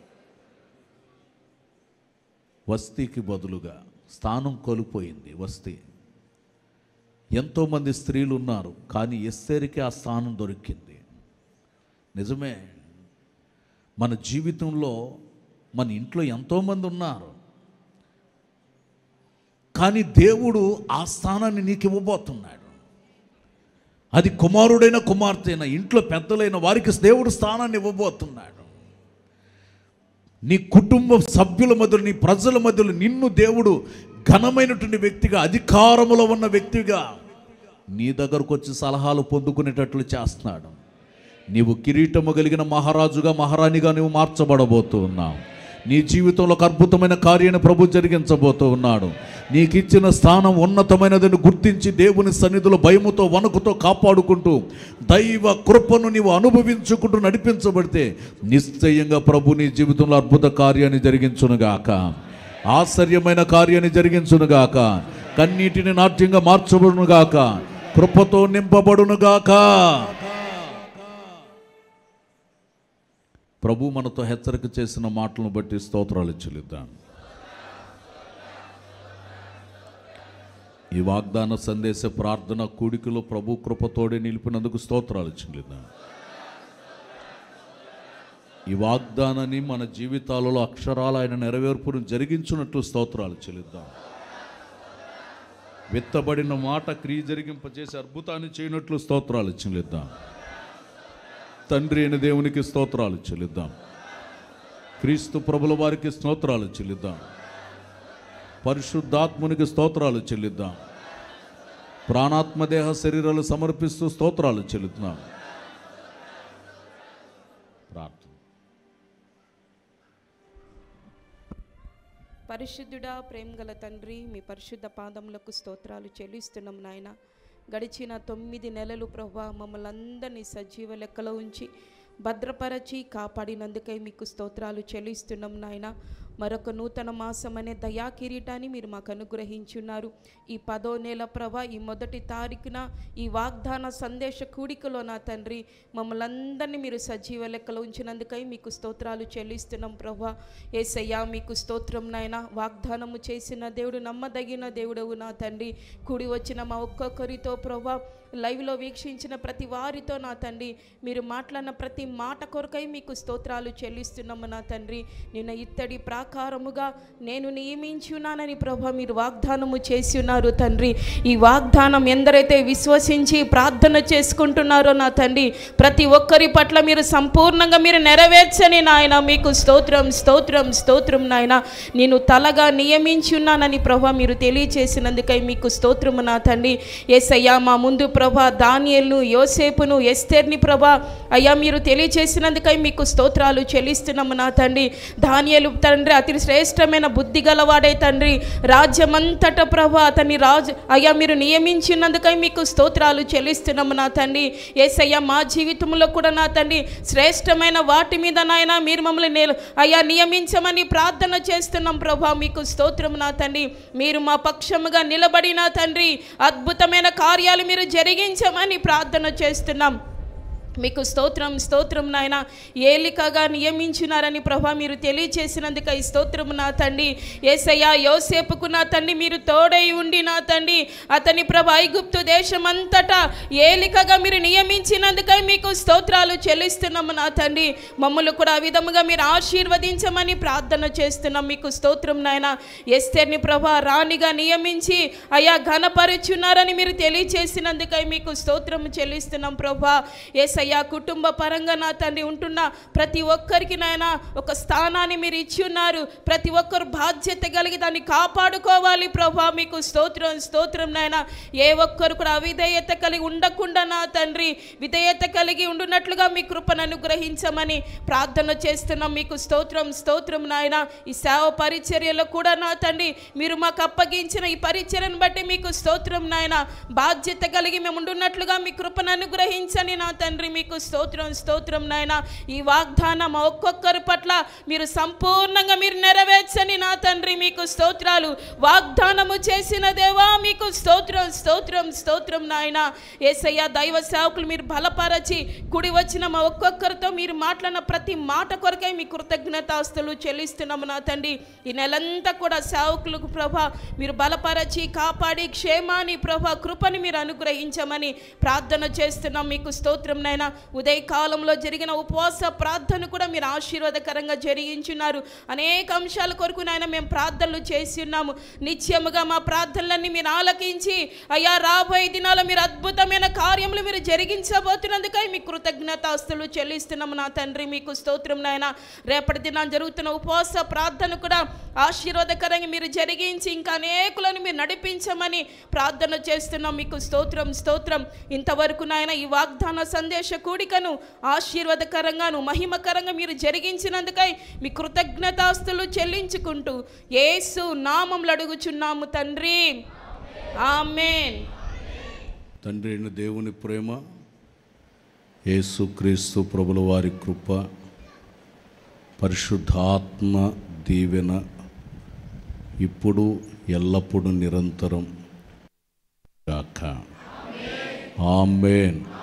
వస్తీకి బదులుగా స్థానం కోల్పోయింది వస్తీ ఎంతోమంది స్త్రీలు ఉన్నారు కానీ ఎస్సేరికి ఆ స్థానం దొరికింది నిజమే మన జీవితంలో మన ఇంట్లో ఎంతోమంది ఉన్నారు కానీ దేవుడు ఆ స్థానాన్ని నీకు ఇవ్వబోతున్నాడు అది కుమారుడైన కుమార్తె అయిన ఇంట్లో పెద్దలైన వారికి దేవుడు స్థానాన్ని ఇవ్వబోతున్నాడు నీ కుటుంబ సభ్యుల మధ్యలో నీ ప్రజల మధ్యలో నిన్ను దేవుడు ఘనమైనటువంటి వ్యక్తిగా అధికారములో ఉన్న వ్యక్తిగా నీ దగ్గరకు వచ్చి సలహాలు పొందుకునేటట్లు చేస్తున్నాడు నీవు కిరీటము కలిగిన మహారాజుగా మహారాణిగా నువ్వు మార్చబడబోతూ ఉన్నావు నీ జీవితంలో ఒక అద్భుతమైన కార్యాన్ని ప్రభు జరిగించబోతూ ఉన్నాడు నీకు ఇచ్చిన స్థానం ఉన్నతమైనదని గుర్తించి దేవుని సన్నిధిలో భయముతో వణుకుతో కాపాడుకుంటూ దైవ కృపను నీవు అనుభవించుకుంటూ నడిపించబడితే నిశ్చయంగా ప్రభు నీ జీవితంలో అద్భుత కార్యాన్ని జరిగించునుగాక ఆశ్చర్యమైన కార్యాన్ని జరిగించునుగాక కన్నీటిని నాట్యంగా మార్చబడునుగాక కృపతో నింపబడునుగాక ప్రభు మనతో హెచ్చరిక చేసిన మాటలను బట్టి స్తోత్రాలు చెల్లిద్దాం ఈ వాగ్దాన సందేశ ప్రార్థన కూడికలో ప్రభు కృపతోడే నిలిపినందుకు స్తోత్రాలు చెల్లిద్దాం ఈ వాగ్దానాన్ని మన జీవితాలలో అక్షరాల ఆయన నెరవేర్పును జరిగించున్నట్లు స్తోత్రాలు చెల్లిద్దాం విత్తబడిన మాట క్రియ జరిగింపచేసి అద్భుతాన్ని చేయనట్లు స్తోత్రాలు చెల్లిద్దాం తండ్రి అయిన దేవునికి స్తోత్రాలు చెల్లిద్దాం క్రీస్తు ప్రభుల వారికి స్తోత్రాలు చెల్లిద్దాం పరిశుద్ధాత్మునికి స్తోత్రాలు చెల్లిద్దాం ప్రాణాత్మదేహ శరీరాలు సమర్పిస్తూ స్తోత్రాలు చెల్లిద్దాం ప్రార్థన పరిశుద్ధుడా ప్రేమగల తండ్రి మీ పరిశుద్ధ పాదములకు స్తోత్రాలు చెల్లిస్తున్నాం నాయన గడిచిన తొమ్మిది నెలలు ప్రభా మమ్మల్ని అందరినీ సజీవ లెక్కలో ఉంచి భద్రపరచి కాపాడినందుకై మీకు స్తోత్రాలు చెల్లిస్తున్నాం నాయన మరొక నూతన మాసం అనే దయా కిరీటాన్ని మీరు మాకు అనుగ్రహించున్నారు ఈ పదో నెల ప్రభా ఈ మొదటి తారీఖున ఈ వాగ్దాన సందేశ కూడికలో నా తండ్రి మమ్మల్ని అందరినీ మీరు సజీవ లెక్కలో ఉంచినందుకై మీకు స్తోత్రాలు చెల్లిస్తున్నాం ప్రభా ఏసయ్యా మీకు స్తోత్రం నాయన వాగ్దానము చేసిన దేవుడు నమ్మదగిన దేవుడవు నా తండ్రి కూడి వచ్చిన మా ఒక్కొక్కరితో ప్రభా లైవ్లో వీక్షించిన ప్రతి వారితో నా తండ్రి మీరు మాట్లాడిన ప్రతి మాట కొరకై మీకు స్తోత్రాలు చెల్లిస్తున్నాము నా తండ్రి నిన్న ఇత్తడి ప్రాకారముగా నేను నియమించున్నానని ప్రభా మీరు వాగ్దానము చేసి ఉన్నారు తండ్రి ఈ వాగ్దానం ఎందరైతే విశ్వసించి ప్రార్థన చేసుకుంటున్నారో నా తండ్రి ప్రతి ఒక్కరి పట్ల మీరు సంపూర్ణంగా మీరు నెరవేర్చని నాయన మీకు స్తోత్రం స్తోత్రం స్తోత్రం నాయన నేను తలగా నియమించి ఉన్నానని ప్రభా మీరు తెలియచేసినందుకై మీకు స్తోత్రము నా తండ్రి ఏసయ్యా మా ముందు ప్రభా ప్రభా దానియల్ను యోసేపును ఎస్తేర్ని ప్రభా అయ్యా మీరు తెలియచేసినందుకై మీకు స్తోత్రాలు చెల్లిస్తున్నాము నా తండ్రి దానియలు తండ్రి అతి శ్రేష్టమైన బుద్ధి గలవాడే తండ్రి రాజ్యమంతట ప్రభా అతని రాజు అయ్యా మీరు నియమించినందుకై మీకు స్తోత్రాలు చెల్లిస్తున్నాము నా తండ్రి ఏసయ్యా మా జీవితంలో కూడా నా తండ్రి శ్రేష్టమైన వాటి మీద నాయన మీరు మమ్మల్ని నేల- అయ్యా నియమించమని ప్రార్థన చేస్తున్నాం ప్రభా మీకు స్తోత్రం నా తండ్రి మీరు మా పక్షముగా నిలబడి నా తండ్రి అద్భుతమైన కార్యాలు మీరు జరిగించమని ప్రార్థన చేస్తున్నాం మీకు స్తోత్రం స్తోత్రం నాయన ఏలికగా నియమించినారని ప్రభా మీరు తెలియచేసినందుకు ఈ స్తోత్రం నా తండ్రి ఏసయ్యా యోసేపుకు నా తండ్రి మీరు తోడై ఉండి నా తండ్రి అతని ప్రభ ఐగుప్తు దేశమంతటా ఏలికగా మీరు నియమించినందుకై మీకు స్తోత్రాలు చెల్లిస్తున్నాము నా తండ్రి మమ్మల్ని కూడా ఆ విధముగా మీరు ఆశీర్వదించమని ప్రార్థన చేస్తున్నాం మీకు స్తోత్రం నాయన ఎస్తేర్ని ప్రభా రాణిగా నియమించి అయా ఘనపరుచున్నారని మీరు తెలియచేసినందుకై మీకు స్తోత్రం చెల్లిస్తున్నాం ప్రభా ఏసయ్యా కుటుంబ పరంగా నా తండ్రి ఉంటున్న ప్రతి ఒక్కరికి నాయన ఒక స్థానాన్ని మీరు ఇచ్చి ఉన్నారు ప్రతి ఒక్కరు బాధ్యత కలిగి దాన్ని కాపాడుకోవాలి ప్రభా మీకు స్తోత్రం స్తోత్రం నాయన ఏ ఒక్కరు కూడా అవిధేయత కలిగి ఉండకుండా నా తండ్రి విధేయత కలిగి ఉండునట్లుగా మీ కృపను అనుగ్రహించమని ప్రార్థన చేస్తున్నాం మీకు స్తోత్రం స్తోత్రం నాయన ఈ సేవ పరిచర్యలో కూడా నా తండ్రి మీరు మాకు అప్పగించిన ఈ పరిచర్యను బట్టి మీకు స్తోత్రం నాయన బాధ్యత కలిగి మేము ఉండున్నట్లుగా మీ కృపను అనుగ్రహించని నా తండ్రి మీకు స్తోత్రం స్తోత్రం నాయన ఈ వాగ్దానం ఒక్కొక్కరి పట్ల మీరు సంపూర్ణంగా మీరు నెరవేర్చని నా తండ్రి మీకు స్తోత్రాలు వాగ్దానము చేసిన దేవా మీకు స్తోత్రం స్తోత్రం స్తోత్రం నాయన ఏసయ్య దైవ సేవకులు మీరు బలపరచి కుడి వచ్చిన మా ఒక్కొక్కరితో మీరు మాట్లాడిన ప్రతి మాట కొరకై మీ కృతజ్ఞతాస్తులు చెల్లిస్తున్నాము నా తండ్రి ఈ నెలంతా కూడా సేవకులకు ప్రభా మీరు బలపరచి కాపాడి క్షేమాన్ని ప్రభా కృపని మీరు అనుగ్రహించమని ప్రార్థన చేస్తున్నాం మీకు స్తోత్రం నైనా ఉదయ కాలంలో జరిగిన ఉపవాస ప్రార్థన కూడా మీరు ఆశీర్వాదకరంగా జరిగించున్నారు అనేక అంశాల కొరకు నాయన మేము ప్రార్థనలు చేసి ఉన్నాము నిత్యముగా మా ప్రార్థనలన్నీ మీరు ఆలకించి అయ్యా రాబోయే దినాల్లో మీరు అద్భుతమైన కార్యములు మీరు జరిగించబోతున్నందుకై మీ కృతజ్ఞతాస్తులు చెల్లిస్తున్నాము నా తండ్రి మీకు స్తోత్రం నాయన రేపటి దినాన్ని జరుగుతున్న ఉపవాస ప్రార్థన కూడా ఆశీర్వాదకరంగా మీరు జరిగించి ఇంకా అనేకులను మీరు నడిపించమని ప్రార్థన చేస్తున్నాం మీకు స్తోత్రం స్తోత్రం ఇంతవరకు నాయన ఈ వాగ్దాన సందేశ కూడికను ఆశీర్వాదకరంగాను మహిమకరంగా మీరు జరిగించినందుకై మీ కృతజ్ఞతాస్తులు చెల్లించుకుంటూ యేసు నామంలో అడుగుచున్నాము తండ్రి ఆమెన్ తండ్రి అయిన దేవుని ప్రేమ యేసుక్రీస్తు ప్రభుల వారి కృప పరిశుద్ధాత్మ దీవెన ఇప్పుడు ఎల్లప్పుడూ నిరంతరం గాక ఆమెన్